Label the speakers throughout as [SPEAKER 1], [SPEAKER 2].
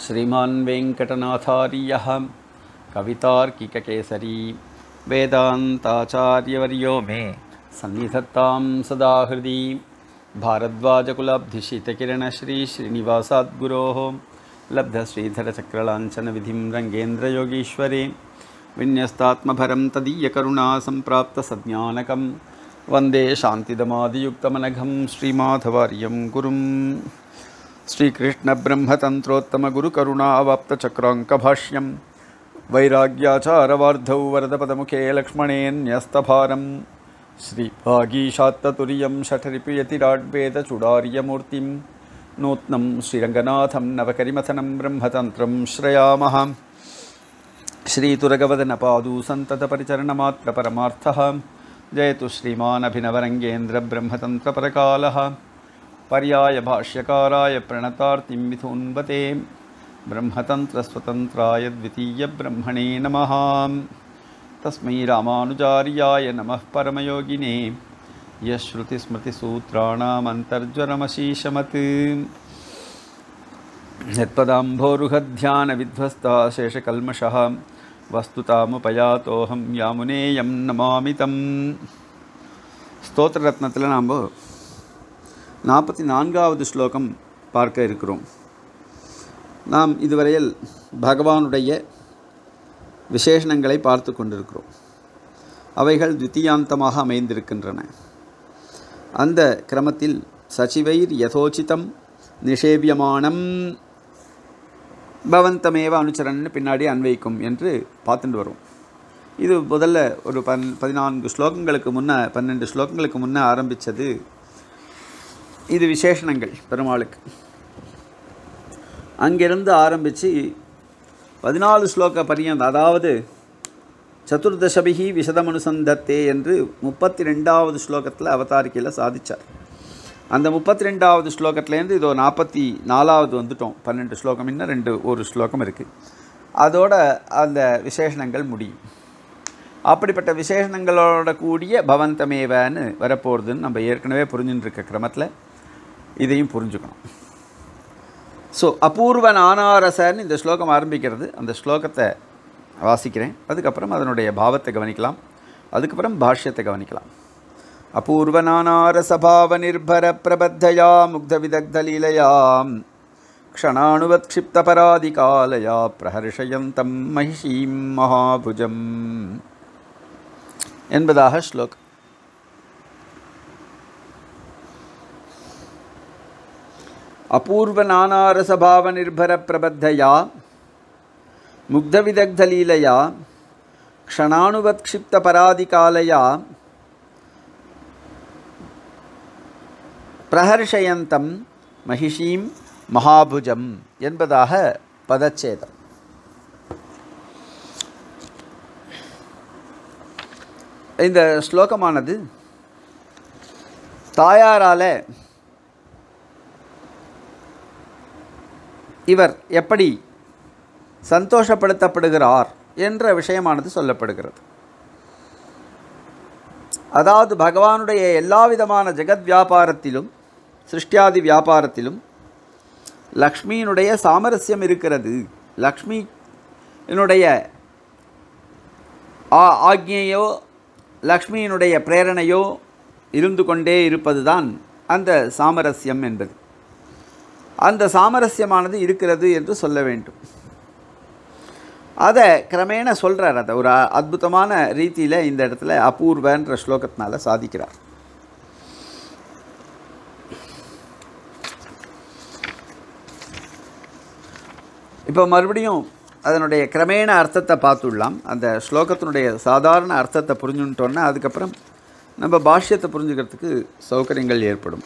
[SPEAKER 1] श्रीमान् वेङ्कटनाथार्यः कवितार्किककेसरी वेदान्ताचार्यवर्यो मे सन्निधत्तां सदा हृदि भारद्वाजकुलाब्धिशितकिरणश्रीश्रीनिवासाद्गुरोः लब्धश्रीधरचक्रलाञ्छनविधिं रङ्गेन्द्रयोगीश्वरे विन्यस्तात्मभरं तदीयकरुणा सम्प्राप्तसज्ञानकं वन्दे शान्तिदमादियुक्तमनघं श्रीमाधवार्यं गुरुम् श्रीकृष्णब्रह्मतन्त्रोत्तमगुरुकरुणावाप्तचक्राङ्कभाष्यं वैराग्याचारवार्धौ वरदपदमुखे लक्ष्मणेऽन्यस्तभारं श्रीभागीशात्ततुर्यं शठरिपयतिराड्वेदचूडार्यमूर्तिं नूत्नं श्रीरङ्गनाथं नवकरिमथनं ब्रह्मतन्त्रं श्रयामः श्रीतुरगवदनपादू सन्ततपरिचरणमात्रपरमार्थः जयतु श्रीमानभिनवरङ्गेन्द्रब्रह्मतन्त्रपरकालः पर्याय भाष्यकाराय प्रणतार्तिं मिथुन्वते ब्रह्मतन्त्रस्वतन्त्राय द्वितीयब्रह्मणे नमः तस्मै रामानुजार्याय नमः परमयोगिने यश्रुतिस्मृतिसूत्राणामन्तर्ज्वरमशीशमत् यत्पदाम्भोरुहध्यानविध्वस्ता शेषकल्मषः வஸ்துதாமுபயாத்தோகம் யாமுனேயம் நமாமிதம் ஸ்தோத்திர ரத்னத்தில் நாம் நாற்பத்தி நான்காவது ஸ்லோகம் பார்க்க இருக்கிறோம் நாம் இதுவரையில் பகவானுடைய விசேஷணங்களை பார்த்து கொண்டிருக்கிறோம் அவைகள் துத்தியாந்தமாக அமைந்திருக்கின்றன அந்த கிரமத்தில் சச்சிவைர் யதோச்சிதம் நிஷேவியமானம் பவந்தமேவ அனுச்சரன்னு பின்னாடி அன்வைக்கும் என்று பார்த்துட்டு வரும் இது முதல்ல ஒரு பன் பதினான்கு ஸ்லோகங்களுக்கு முன்னே பன்னெண்டு ஸ்லோகங்களுக்கு முன்னே ஆரம்பித்தது இது விசேஷணங்கள் பெருமாளுக்கு அங்கிருந்து ஆரம்பித்து பதினாலு ஸ்லோக பரியந்த அதாவது சதுர்தசபிகி விஷதமனுசந்தத்தே என்று முப்பத்தி ரெண்டாவது ஸ்லோகத்தில் அவதாரிக்கையில் சாதித்தார் அந்த முப்பத்தி ரெண்டாவது ஸ்லோகத்துலேருந்து இதோ நாற்பத்தி நாலாவது வந்துட்டோம் பன்னெண்டு ஸ்லோகம் இன்னும் ரெண்டு ஒரு ஸ்லோகம் இருக்குது அதோட அந்த விசேஷணங்கள் முடியும் அப்படிப்பட்ட விசேஷணங்களோட கூடிய பவந்தமேவன்னு வரப்போகிறதுன்னு நம்ம ஏற்கனவே புரிஞ்சுட்டு இருக்க கிரமத்தில் இதையும் புரிஞ்சுக்கணும் ஸோ அபூர்வ நானாரசன்னு இந்த ஸ்லோகம் ஆரம்பிக்கிறது அந்த ஸ்லோகத்தை வாசிக்கிறேன் அதுக்கப்புறம் அதனுடைய பாவத்தை கவனிக்கலாம் அதுக்கப்புறம் பாஷ்யத்தை கவனிக்கலாம் अपूर्वनानारसभावनिर्भरप्रबद्धया मुग्धविदग्धलीलया क्षणाणुवत्क्षिप्तपराधिकालया प्रहर्षयन्तं महिषीं महाभुजम् என்பதாக ஸ்லோக் अपूर्वनानारसभावनिर्भरप्रबद्धया मुग्धविदग्धलीलया क्षणाणुवत्क्षिप्तपराधिकालया பிரஹர்ஷயந்தம் மகிஷீம் மகாபுஜம் என்பதாக பதச்சேதம் இந்த ஸ்லோகமானது தாயாரால் இவர் எப்படி சந்தோஷப்படுத்தப்படுகிறார் என்ற விஷயமானது சொல்லப்படுகிறது அதாவது பகவானுடைய எல்லா விதமான ஜெகத் வியாபாரத்திலும் சிருஷ்டியாதி வியாபாரத்திலும் லக்ஷ்மியினுடைய சாமரஸ்யம் இருக்கிறது லக்ஷ்மி என்னுடைய ஆ ஆக்ஞையோ லக்ஷ்மியினுடைய பிரேரணையோ இருந்து கொண்டே இருப்பது தான் அந்த சாமரஸ்யம் என்பது அந்த சாமரஸ்யமானது இருக்கிறது என்று சொல்ல வேண்டும் அதை கிரமேண சொல்கிறார் அதை ஒரு அற்புதமான ரீதியில் இந்த இடத்துல அபூர்வன்ற ஸ்லோகத்தினால சாதிக்கிறார் இப்போ மறுபடியும் அதனுடைய கிரமேண அர்த்தத்தை பார்த்துடலாம் அந்த ஸ்லோகத்தினுடைய சாதாரண அர்த்தத்தை புரிஞ்சுட்டோன்னா அதுக்கப்புறம் நம்ம பாஷ்யத்தை புரிஞ்சுக்கிறதுக்கு சௌகரியங்கள் ஏற்படும்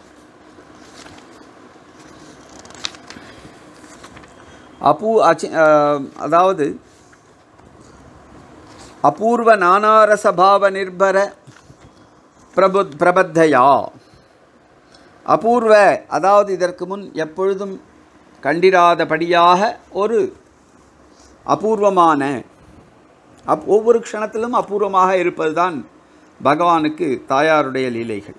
[SPEAKER 1] அபூ அச்சி அதாவது அபூர்வ நானாரசபாவ நிர்பர பிரபு பிரபத்தையா அபூர்வ அதாவது இதற்கு முன் எப்பொழுதும் கண்டிராதபடியாக ஒரு அபூர்வமான அப் ஒவ்வொரு க்ஷணத்திலும் அபூர்வமாக இருப்பதுதான் பகவானுக்கு தாயாருடைய லீலைகள்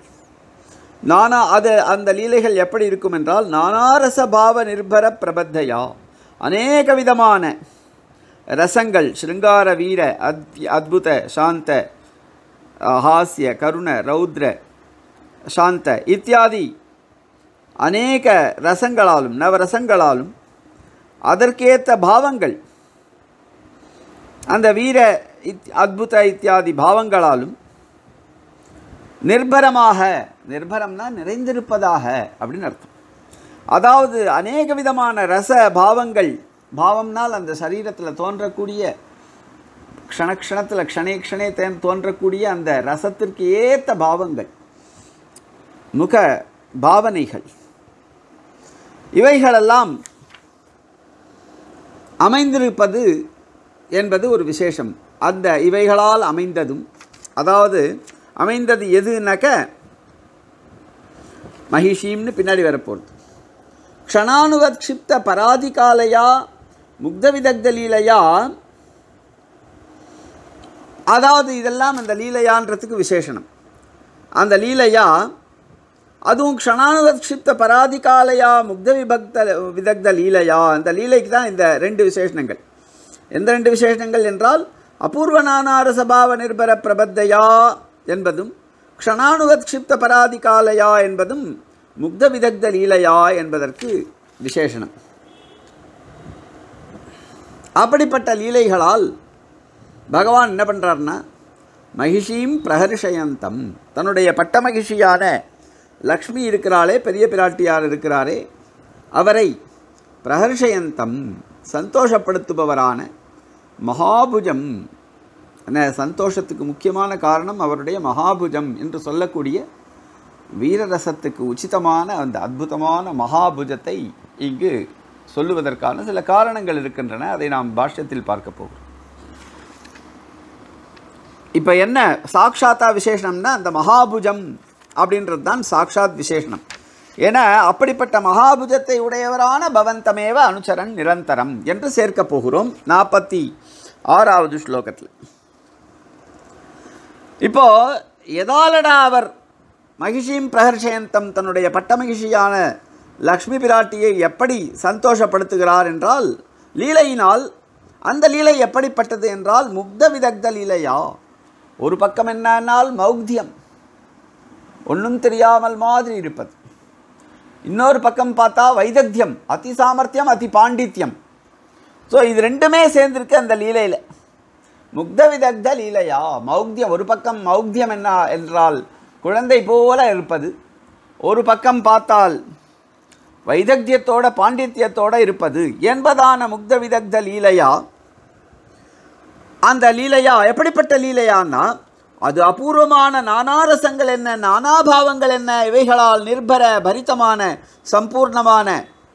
[SPEAKER 1] நானா அது அந்த லீலைகள் எப்படி இருக்கும் என்றால் நானாரச பாவ நிர்பர பிரபத்தையா அநேக விதமான ரசங்கள் ஸ்ருங்கார வீர அத் அத்புத சாந்த அஹ், ஹாஸ்ய கருண ரௌத்ர சாந்த இத்தியாதி அநேக ரசங்களாலும் நவரசங்களாலும் அதற்கேற்ற பாவங்கள் அந்த வீர இத் அத்புத இத்தியாதி பாவங்களாலும் நிர்பரமாக நிர்பரம்னா நிறைந்திருப்பதாக அப்படின்னு அர்த்தம் அதாவது அநேக விதமான ரச பாவங்கள் பாவம்னால் அந்த சரீரத்தில் தோன்றக்கூடிய க்ஷணக்ஷணத்தில் க்ஷணே க்ஷணே தேன் தோன்றக்கூடிய அந்த ரசத்திற்கு ஏற்ற பாவங்கள் முக பாவனைகள் இவைகளெல்லாம் அமைந்திருப்பது என்பது ஒரு விசேஷம் அந்த இவைகளால் அமைந்ததும் அதாவது அமைந்தது எதுனாக்க மகிஷீம்னு பின்னாடி வரப்போகுது க்ஷணானுவத் க்ஷிப்த பராதிகாலையா முக்த விதக்த லீலையா அதாவது இதெல்லாம் அந்த லீலையான்றதுக்கு விசேஷனம் அந்த லீலையா அதுவும் க்ஷணானுவத் க்ஷிப்த பராதிகாலையா முக்த விபக்த விதக்த லீலையா அந்த லீலைக்கு தான் இந்த ரெண்டு விசேஷணங்கள் எந்த ரெண்டு விசேஷணங்கள் என்றால் அபூர்வ நானார சபாவ நிர்பர பிரபத்தையா என்பதும் க்ஷணானுவத் க்ஷிப்த பராதிகாலையா என்பதும் முக்த விதக்த லீலையா என்பதற்கு விசேஷனம் அப்படிப்பட்ட லீலைகளால் பகவான் என்ன பண்ணுறாருன்னா மகிஷீம் பிரஹர்ஷயந்தம் தன்னுடைய பட்ட மகிஷியான லக்ஷ்மி இருக்கிறாளே பெரிய பிராட்டியார் இருக்கிறாரே அவரை பிரஹர்ஷயந்தம் சந்தோஷப்படுத்துபவரான மகாபுஜம் என்ன சந்தோஷத்துக்கு முக்கியமான காரணம் அவருடைய மகாபுஜம் என்று சொல்லக்கூடிய வீரரசத்துக்கு உச்சிதமான அந்த அற்புதமான மகாபுஜத்தை இங்கு சொல்லுவதற்கான சில காரணங்கள் இருக்கின்றன அதை நாம் பாஷ்யத்தில் பார்க்க போகிறோம் இப்போ என்ன சாக்ஷாத்தா விசேஷனம்னா அந்த மகாபுஜம் அப்படின்றது தான் சாக்ஷாத் விசேஷனம் ஏன்னா அப்படிப்பட்ட மகாபுஜத்தை உடையவரான பவந்தமேவ அனுச்சரன் நிரந்தரம் என்று சேர்க்க போகிறோம் நாற்பத்தி ஆறாவது ஸ்லோகத்தில் இப்போ எதாலடா அவர் மகிஷீம் பிரஹர்ஷயந்தம் தன்னுடைய பட்ட மகிஷியான லக்ஷ்மி பிராட்டியை எப்படி சந்தோஷப்படுத்துகிறார் என்றால் லீலையினால் அந்த லீலை எப்படிப்பட்டது என்றால் முக்த விதக்த லீலையா ஒரு பக்கம் என்னன்னால் மௌக்தியம் ஒன்றும் தெரியாமல் மாதிரி இருப்பது இன்னொரு பக்கம் பார்த்தா வைதக்தியம் அதி சாமர்த்தியம் அதி பாண்டித்யம் ஸோ இது ரெண்டுமே சேர்ந்திருக்கு அந்த லீலையில் முக்த விதக்த லீலையா மௌக்தியம் ஒரு பக்கம் மௌக்தியம் என்ன என்றால் குழந்தை போல இருப்பது ஒரு பக்கம் பார்த்தால் வைதக்தியத்தோட பாண்டித்யத்தோட இருப்பது என்பதான முக்த விதக்த லீலையா அந்த லீலையா எப்படிப்பட்ட லீலையான்னா அது அபூர்வமான நானாரசங்கள் என்ன நானாபாவங்கள் என்ன இவைகளால் நிர்பர பரிதமான சம்பூர்ணமான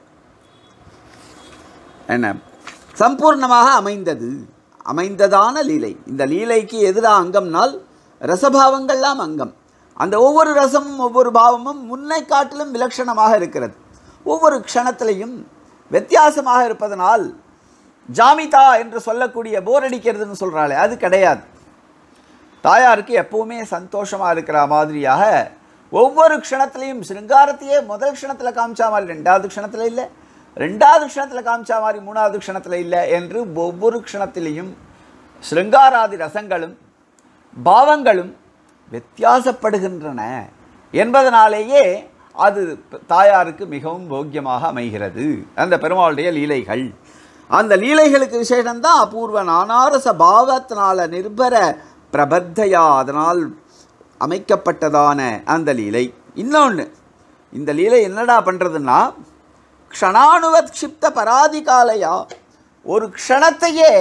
[SPEAKER 1] என்ன சம்பூர்ணமாக அமைந்தது அமைந்ததான லீலை இந்த லீலைக்கு எதிராக அங்கம்னால் ரசபாவங்கள்லாம் அங்கம் அந்த ஒவ்வொரு ரசமும் ஒவ்வொரு பாவமும் முன்னை காட்டிலும் விலட்சணமாக இருக்கிறது ஒவ்வொரு க்ஷணத்திலையும் வித்தியாசமாக இருப்பதனால் ஜாமிதா என்று சொல்லக்கூடிய போர் அடிக்கிறதுன்னு சொல்கிறாளே அது கிடையாது தாயாருக்கு எப்பவுமே சந்தோஷமாக இருக்கிற மாதிரியாக ஒவ்வொரு க்ஷணத்துலையும் சிருங்காரத்தையே முதல் க்ஷணத்தில் காமிச்சா மாதிரி ரெண்டாவது க்ஷணத்தில் இல்லை ரெண்டாவது க்ஷணத்தில் காமிச்சா மாதிரி மூணாவது க்ஷணத்தில் இல்லை என்று ஒவ்வொரு க்ஷணத்திலையும் சிருங்காராதி ரசங்களும் பாவங்களும் வித்தியாசப்படுகின்றன என்பதனாலேயே அது தாயாருக்கு மிகவும் போக்கியமாக அமைகிறது அந்த பெருமாளுடைய லீலைகள் அந்த லீலைகளுக்கு விசேஷம்தான் அபூர்வ நானாரச பாவத்தினால நிர்பர பிரபத்தையா அதனால் அமைக்கப்பட்டதான அந்த லீலை இன்னொன்று இந்த லீலை என்னடா பண்ணுறதுன்னா க்ஷணானுவத் க்ஷிப்த பராதிகாலையா ஒரு க்ஷணத்தையே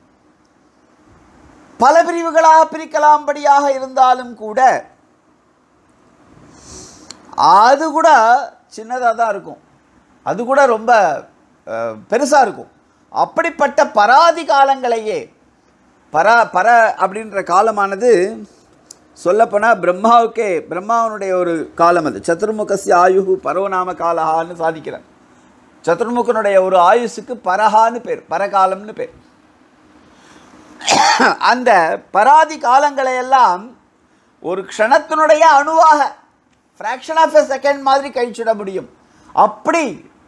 [SPEAKER 1] பல பிரிவுகளாக பிரிக்கலாம்படியாக இருந்தாலும் கூட அது கூட சின்னதாக தான் இருக்கும் அது கூட ரொம்ப பெருசாக இருக்கும் அப்படிப்பட்ட பராதி காலங்களையே பர பர அப்படின்ற காலமானது சொல்லப்போனால் பிரம்மாவுக்கே பிரம்மாவனுடைய ஒரு காலம் அது சதுர்முகசிய ஆயுகு பரவநாம காலஹான்னு சாதிக்கிறார் சதுர்முகனுடைய ஒரு ஆயுசுக்கு பரஹான்னு பேர் பரகாலம்னு பேர் அந்த பராதி காலங்களை எல்லாம் ஒரு க்ஷணத்தினுடைய அணுவாக ஃப்ராக்ஷன் ஆஃப் எ செகண்ட் மாதிரி கழிச்சுட முடியும் அப்படி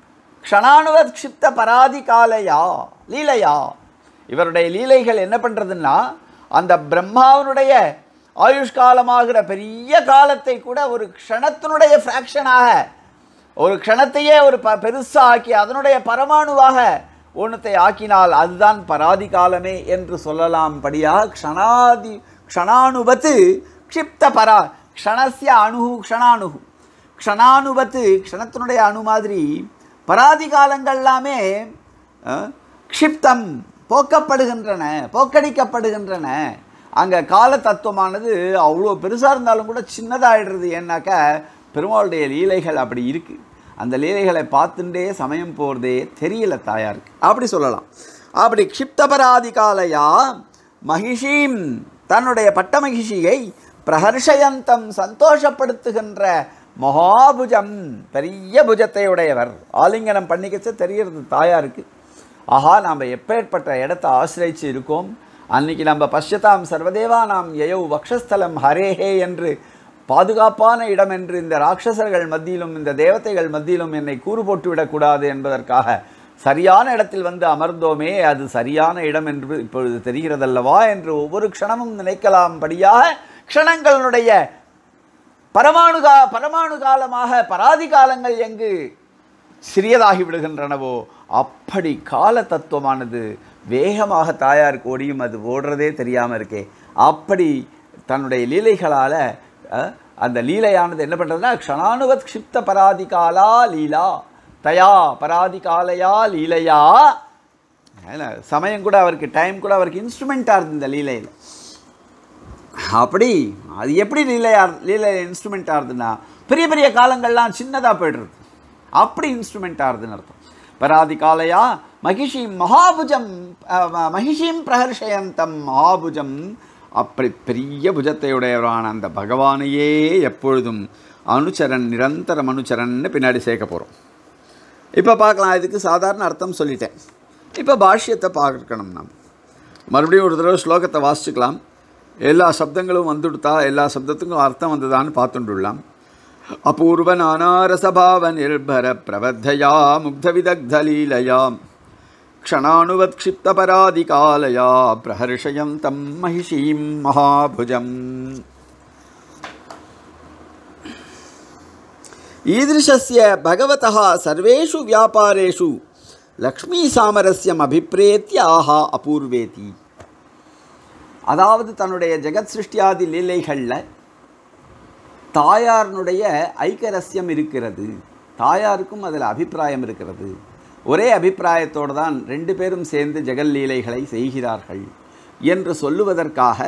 [SPEAKER 1] க்ஷணானுவத் க்ஷிப்த பராதி காலையா லீலையா இவருடைய லீலைகள் என்ன பண்ணுறதுன்னா அந்த பிரம்மாவனுடைய ஆயுஷ்காலமாகிற பெரிய காலத்தை கூட ஒரு க்ஷணத்தினுடைய ஃப்ராக்ஷனாக ஒரு க்ஷணத்தையே ஒரு ப பெருசாக ஆக்கி அதனுடைய பரமாணுவாக ஒன்றத்தை ஆக்கினால் அதுதான் பராதி காலமே என்று சொல்லலாம் படியாக க்ஷணாதி க்ஷணானுபத்து க்ஷிப்த பரா க்ஷணஸ்ய அணுகு க்ஷணானுகு க்ஷணானுபத்து க்ஷணத்தினுடைய அணு மாதிரி பராதி காலங்கள் எல்லாமே அஹ், க்ஷிப்தம் போக்கப்படுகின்றன போக்கடிக்கப்படுகின்றன அங்கே கால தத்துவமானது அவ்வளோ பெருசாக இருந்தாலும் கூட சின்னதாகிடுறது ஏன்னாக்கா பெருமாளுடைய லீலைகள் அப்படி இருக்குது அந்த லீலைகளை பார்த்துட்டே சமயம் போகிறதே தெரியல தாயாருக்கு அப்படி சொல்லலாம் அப்படி க்ஷிப்தபராதி காலையா மகிஷீம் தன்னுடைய பட்ட மகிஷியை பிரஹர்ஷயந்தம் சந்தோஷப்படுத்துகின்ற மகாபுஜம் பெரிய புஜத்தை உடையவர் ஆலிங்கனம் பண்ணிக்கச்ச தெரியறது தாயாருக்கு ஆஹா நாம் எப்பேற்பட்ட இடத்தை ஆசிரியிச்சு இருக்கோம் அன்னைக்கு நம்ம பஷ்யதாம் சர்வதேவா நாம் எயோ வக்ஷஸ்தலம் ஹரேஹே என்று பாதுகாப்பான இடம் என்று இந்த ராட்சசர்கள் மத்தியிலும் இந்த தேவதைகள் மத்தியிலும் என்னை கூறு போட்டு விடக்கூடாது என்பதற்காக சரியான இடத்தில் வந்து அமர்ந்தோமே அது சரியான இடம் என்று இப்பொழுது தெரிகிறதல்லவா என்று ஒவ்வொரு க்ஷணமும் நினைக்கலாம்படியாக க்ஷணங்களுடைய பரமாணு கா பரமாணு காலமாக பராதி காலங்கள் எங்கு சிறியதாகி விடுகின்றனவோ அப்படி கால தத்துவமானது வேகமாக தாயாருக்கு ஓடியும் அது ஓடுறதே தெரியாமல் இருக்கே அப்படி தன்னுடைய லீலைகளால் அந்த லீலையானது என்ன பண்ணுறதுன்னா க்ஷணானுவத் க்ஷிப்த பராதி காலா லீலா தயா பராதி காலையா லீலையா ஏன்னா, சமயம் கூட அவருக்கு டைம் கூட அவருக்கு இன்ஸ்ட்ருமெண்ட்டாக இருந்தது இந்த லீலையில் அப்படி அது எப்படி லீலையா லீலை இன்ஸ்ட்ருமெண்ட் ஆகுதுன்னா பெரிய பெரிய காலங்கள்லாம் சின்னதாக போய்டுறது அப்படி இன்ஸ்ட்ருமெண்ட் ஆகுதுன்னு அர்த்தம் பராதி காலையா மகிஷீம் மகாபுஜம் அஹ், ம- மகிஷீம் பிரஹர்ஷயந்தம் மகாபுஜம் அப்படி பெரிய புஜத்தையுடையவரான அந்த பகவானையே எப்பொழுதும் அனுச்சரன் நிரந்தரம் அனுச்சரன்னு பின்னாடி சேர்க்க போகிறோம் இப்போ பார்க்கலாம் இதுக்கு சாதாரண அர்த்தம் சொல்லிட்டேன் இப்போ பாஷ்யத்தை பார்க்கணும் நாம் மறுபடியும் ஒரு தடவை ஸ்லோகத்தை வாசிச்சுக்கலாம் எல்லா சப்தங்களும் வந்துடுத்தா எல்லா சப்தத்துக்கும் அர்த்தம் வந்ததான்னு பார்த்துட்டுள்ளலாம் அபூர்வ நானாரசபாவ நிர்பர பிரபத்தயா முக்த விதக்தலீலயா க்ஷணானுவத் க்ஷிப்தபராதி காலயா பிரஹர்ஷயம் தம் மகிஷீம் மகாபுஜம் ईदृशस्य भगवतः सर्वेषु व्यापारेषु லக்ஷ்மீசாமரஸ்யம் அபிப்ரேத்திய ஆஹா அபூர்வேதி அதாவது தன்னுடைய ஜெகத் சிருஷ்டியாதி லீலைகளில் தாயாரினுடைய ஐக்கரஸ்யம் இருக்கிறது தாயாருக்கும் அதில் அபிப்பிராயம் இருக்கிறது ஒரே அபிப்பிராயத்தோடு தான் ரெண்டு பேரும் சேர்ந்து ஜெகல் லீலைகளை செய்கிறார்கள் என்று சொல்லுவதற்காக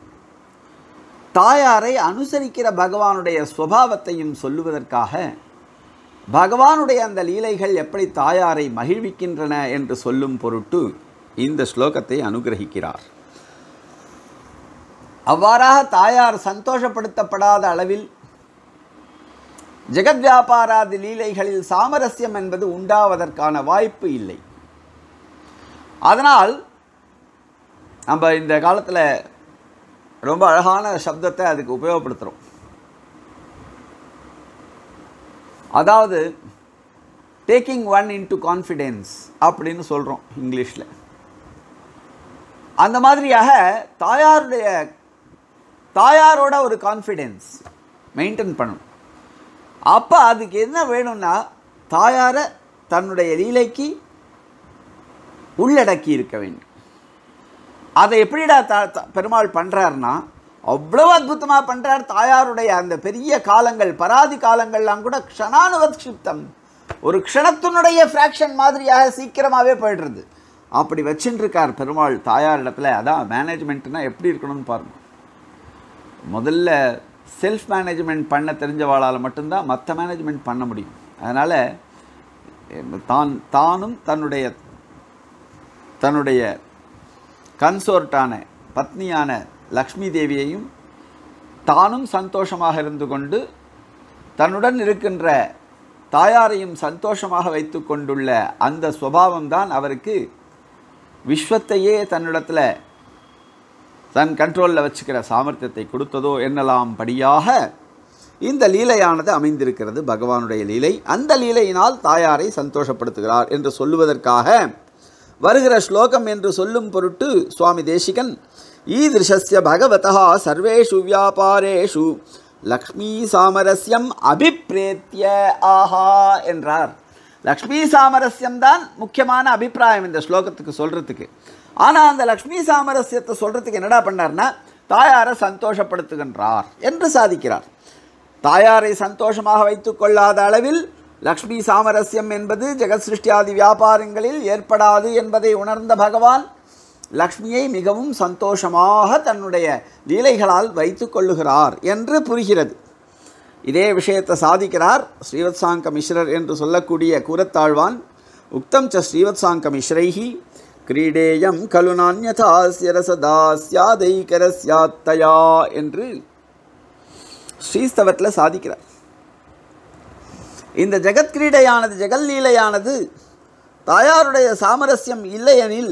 [SPEAKER 1] தாயாரை அனுசரிக்கிற பகவானுடைய ஸ்வபாவத்தையும் சொல்லுவதற்காக பகவானுடைய அந்த லீலைகள் எப்படி தாயாரை மகிழ்விக்கின்றன என்று சொல்லும் பொருட்டு இந்த ஸ்லோகத்தை அனுகிரகிக்கிறார் அவ்வாறாக தாயார் சந்தோஷப்படுத்தப்படாத அளவில் ஜெகத் வியாபாராதி லீலைகளில் சாமரஸ்யம் என்பது உண்டாவதற்கான வாய்ப்பு இல்லை அதனால் நம்ம இந்த காலத்தில் ரொம்ப அழகான சப்தத்தை அதுக்கு உபயோகப்படுத்துகிறோம் அதாவது டேக்கிங் ஒன் இன்டு கான்ஃபிடென்ஸ் அப்படின்னு சொல்கிறோம் இங்கிலீஷில் அந்த மாதிரியாக தாயாருடைய தாயாரோட ஒரு கான்ஃபிடென்ஸ் மெயின்டைன் பண்ணணும் அப்போ அதுக்கு என்ன வேணும்னா தாயாரை தன்னுடைய லீலைக்கு உள்ளடக்கி இருக்க வேண்டும் அதை எப்படிடா த த- பெருமாள் பண்ணுறாருன்னா அவ்வளவு அற்புதமாக பண்ணுறார் தாயாருடைய அந்த பெரிய காலங்கள் பராதி காலங்கள்லாம் கூட க்ஷணானுவத் க்ஷிப்தம் ஒரு க்ஷணத்தினுடைய ஃப்ராக்ஷன் மாதிரியாக சீக்கிரமாகவே போயிடுறது அப்படி வச்சுட்டு இருக்கார் பெருமாள் தாயார் இடத்துல அதான் மேனேஜ்மெண்ட்னா எப்படி இருக்கணும்னு பாருங்க முதல்ல செல்ஃப் மேனேஜ்மெண்ட் பண்ண தெரிஞ்சவாளால் மட்டும்தான் மற்ற மேனேஜ்மெண்ட் பண்ண முடியும் அதனால் தான் தானும் தன்னுடைய தன்னுடைய கன்சோர்ட்டான பத்னியான லக்ஷ்மி தேவியையும் தானும் சந்தோஷமாக இருந்து கொண்டு தன்னுடன் இருக்கின்ற தாயாரையும் சந்தோஷமாக வைத்து கொண்டுள்ள அந்த சுபாவம்தான் அவருக்கு விஸ்வத்தையே தன்னிடத்தில் தன் கண்ட்ரோலில் வச்சுக்கிற சாமர்த்தியத்தை கொடுத்ததோ என்னலாம் படியாக இந்த லீலையானது அமைந்திருக்கிறது பகவானுடைய லீலை அந்த லீலையினால் தாயாரை சந்தோஷப்படுத்துகிறார் என்று சொல்லுவதற்காக வருகிற ஸ்லோகம் என்று சொல்லும் பொருட்டு சுவாமி தேசிகன் ஈதிருஷஸ்ய பகவதா சர்வேஷு வியாபாரேஷு லக்ஷ்மி சாமரஸ்யம் அபிப்ரேத்திய ஆஹா என்றார் லக்ஷ்மி சாமரஸ்யம் தான் முக்கியமான அபிப்பிராயம் இந்த ஸ்லோகத்துக்கு சொல்கிறதுக்கு ஆனால் அந்த லக்ஷ்மி சாமரஸ்யத்தை சொல்கிறதுக்கு என்னடா பண்ணார்னா தாயாரை சந்தோஷப்படுத்துகின்றார் என்று சாதிக்கிறார் தாயாரை சந்தோஷமாக வைத்துக் கொள்ளாத அளவில் லக்ஷ்மி சாமரஸ்யம் என்பது ஜெகத் சிருஷ்டியாதி வியாபாரங்களில் ஏற்படாது என்பதை உணர்ந்த பகவான் லக்ஷ்மியை மிகவும் சந்தோஷமாக தன்னுடைய லீலைகளால் வைத்துக் கொள்ளுகிறார் என்று புரிகிறது இதே விஷயத்தை சாதிக்கிறார் ஸ்ரீவத்சாங்க மிஸ்ரர் என்று சொல்லக்கூடிய கூரத்தாழ்வான் உக்தம் ச ஸ்ரீவத்சாங்க மிஸ்ரைஹி கிரீடேயம் கலு நானியதாஸ்ய ரசதாஸ்யாதைகரஸ்யாத்தயா என்று ஸ்ரீஸ்தவத்தில் சாதிக்கிறார் இந்த ஜெகத் கிரீடையானது ஜெகல்லீலையானது தாயாருடைய சாமரஸ்யம் இல்லையெனில்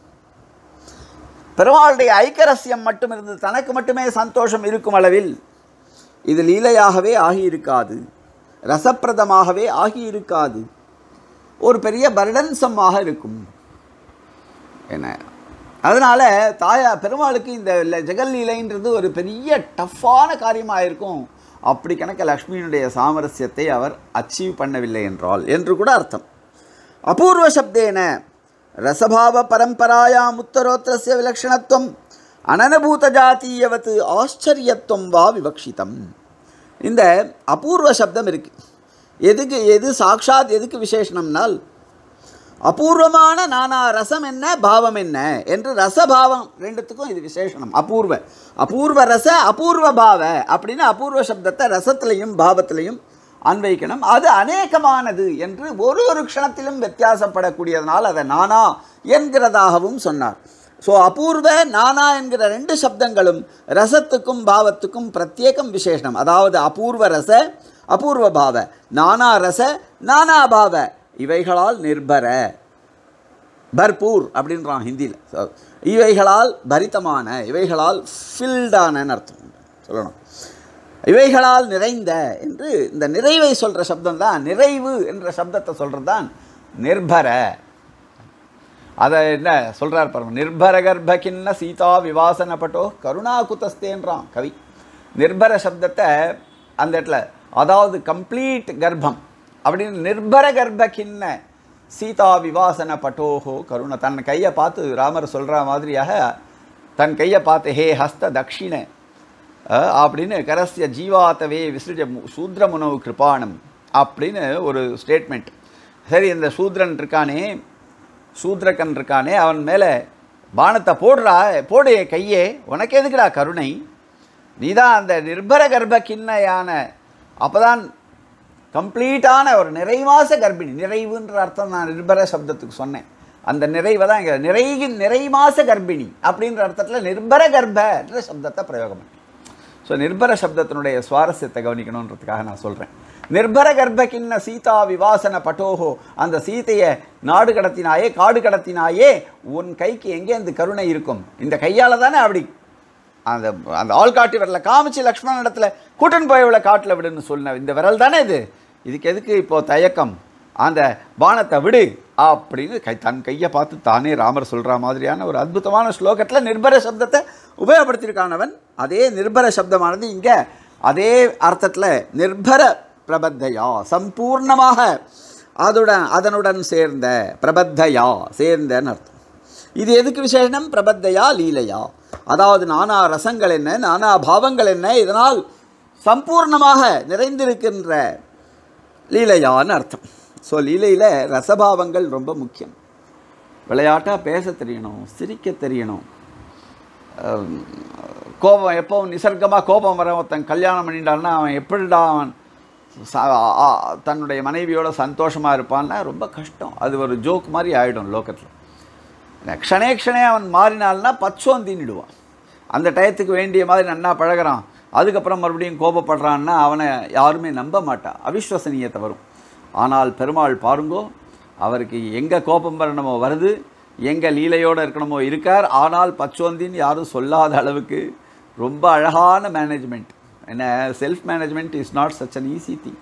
[SPEAKER 1] பெருமாளுடைய ஐக்கரஸ்யம் மட்டும் இருந்து தனக்கு மட்டுமே சந்தோஷம் இருக்கும் அளவில் இது லீலையாகவே ஆகியிருக்காது ரசப்பிரதமாகவே ஆகியிருக்காது ஒரு பெரிய பர்டன்சமாக இருக்கும் என்ன அதனால் தாயா பெருமாளுக்கு இந்த ல- ஜெகல்லீலைன்றது ஒரு பெரிய டஃப்பான காரியமாக இருக்கும் அப்படி கணக்க லக்ஷ்மியினுடைய சாமரஸ்யத்தை அவர் அச்சீவ் பண்ணவில்லை என்றால் என்று கூட அர்த்தம் அபூர்வ சப்தேன ரசபாவ பரம்பராயாம் உத்தரோத்தரஸ்ய விலக்ஷணத்துவம் அனனபூத ஜாத்தீயவத் ஆச்சரியத்துவம் வா விவக்ஷிதம் இந்த அபூர்வ சப்தம் இருக்கு எதுக்கு எது சாக்ஷாத் எதுக்கு விசேஷனம்னால் அபூர்வமான நானா ரசம் என்ன பாவம் என்ன என்று ரசபாவம் ரெண்டுத்துக்கும் இது விசேஷனம் அபூர்வ அபூர்வ ரச அபூர்வ பாவ அப்படின்னு அபூர்வ சப்தத்தை ரசத்திலையும் பாவத்திலையும் அன்வைக்கணும் அது அநேகமானது என்று ஒரு ஒரு க்ஷணத்திலும் வித்தியாசப்படக்கூடியதனால் அதை நானா என்கிறதாகவும் சொன்னார் ஸோ அபூர்வ நானா என்கிற ரெண்டு சப்தங்களும் ரசத்துக்கும் பாவத்துக்கும் பிரத்யேகம் விசேஷனம் அதாவது அபூர்வ ரச அபூர்வ பாவ நானா ரச நானா பாவ இவைகளால் நிர்பர பர்பூர் அப்படின்றான் ஹிந்தியில் இவைகளால் பரித்தமான இவைகளால் ஃபில்டானன்னு அர்த்தம் சொல்லணும் இவைகளால் நிறைந்த என்று இந்த நிறைவை சொல்கிற சப்தம் தான் நிறைவு என்ற சப்தத்தை சொல்கிறது தான் நிர்பர அதை என்ன சொல்கிறார் பாருங்க நிர்பர கர்ப்ப கிண்ண சீதா விவாசன பட்டோ கருணா குதஸ்தேன்றான் கவி நிர்பர சப்தத்தை அந்த இடத்துல அதாவது கம்ப்ளீட் கர்ப்பம் அப்படின்னு நிர்பர கர்ப்ப கிண்ண சீதா விவாசன பட்டோஹோ கருணா தன் கையை பார்த்து ராமர் சொல்கிற மாதிரியாக தன் கையை பார்த்து ஹே ஹஸ்த தக்ஷிண அஹ், அப்படின்னு கரஸ்ய ஜீவாத்தவே விசிருஜ மு- சூத்ரமுனவு கிருபாணம் அப்படின்னு ஒரு ஸ்டேட்மெண்ட் சரி இந்த சூத்ரன் இருக்கானே சூத்ரகன் இருக்கானே அவன் மேலே பானத்தை போடுறா போடு என் கையே உனக்கு எதுக்குடா கருணை நீதான் அந்த நிர்பர கர்ப்ப கிண்ணையான அப்பதான் கம்ப்ளீட்டான ஒரு நிறைமாச கர்ப்பிணி நிறைவுன்ற அர்த்தம் நான் நிர்பர சப்தத்துக்கு சொன்னேன் அந்த நிறைவை தான் இங்கே நிறை நிறைமாச கர்ப்பிணி அப்படின்ற அர்த்தத்தில் நிர்பர கர்ப்பன்ற சப்தத்தை பிரயோகம் பண்ணேன் ஸோ நிர்பர சப்தத்தினுடைய சுவாரஸ்யத்தை கவனிக்கணுன்றதுக்காக நான் சொல்கிறேன் நிர்பர கர்ப்ப கிண்ண சீதா விவாசன பட்டோஹோ அந்த சீதையை நாடு கடத்தினாயே காடு கடத்தினாயே உன் கைக்கு எங்கே அந்த கருணை இருக்கும் இந்த கையால் தானே அப்படி அந்த அந்த ஆள்காட்டி விரலை காமிச்சு லக்ஷ்மணன் இடத்துல கூட்டன் போயவளை காட்டில் விடுன்னு சொன்ன இந்த விரல் தானே இது இதுக்கு எதுக்கு இப்போ தயக்கம் அந்த பானத்தை விடு அப்படின்னு கை தன் கையை பார்த்து தானே ராமர் சொல்கிற மாதிரியான ஒரு அற்புதமான ஸ்லோகத்தில் நிர்பர சப்தத்தை உபயோகப்படுத்தியிருக்கானவன் அதே நிர்பர சப்தமானது இங்கே அதே அர்த்தத்தில் நிர்பர பிரபத்தையா சம்பூர்ணமாக அதுடன் அதனுடன் சேர்ந்த பிரபத்தையா சேர்ந்தன்னு அர்த்தம் இது எதுக்கு விசேஷனம் பிரபத்தையா லீலையா அதாவது நானா ரசங்கள் என்ன நானா பாவங்கள் என்ன இதனால் சம்பூர்ணமாக நிறைந்திருக்கின்ற லீலையான்னு அர்த்தம் ஸோ லீலையில் ரசபாவங்கள் ரொம்ப முக்கியம் விளையாட்டாக பேச தெரியணும் சிரிக்க தெரியணும் அஹ், கோபம் எப்பவும் நிசர்க்கமாக கோபம் வர ஒருத்தன் கல்யாணம் பண்ணிட்டான்னா அவன் எப்படிடா அவன் ச- ஆ, தன்னுடைய மனைவியோட சந்தோஷமாக இருப்பான்னா ரொம்ப கஷ்டம் அது ஒரு ஜோக் மாதிரி ஆகிடும் லோகத்தில் க்ஷணே க்ஷணே அவன் மாறினால்னா பச்சோந்தின்னுடுவான் அந்த டயத்துக்கு வேண்டிய மாதிரி நன்னா பழகுறான் அதுக்கப்புறம் மறுபடியும் கோபப்படுறான்னா அவனை யாருமே நம்ப மாட்டான் அவிஸ்வசனீயத்தை வரும் ஆனால் பெருமாள் பாருங்கோ அவருக்கு எங்கே கோபம் வரணுமோ வருது எங்கே லீலையோடு இருக்கணுமோ இருக்கார் ஆனால் பச்சோந்தின்னு யாரும் சொல்லாத அளவுக்கு ரொம்ப அழகான மேனேஜ்மெண்ட் என்ன self management is not such an easy thing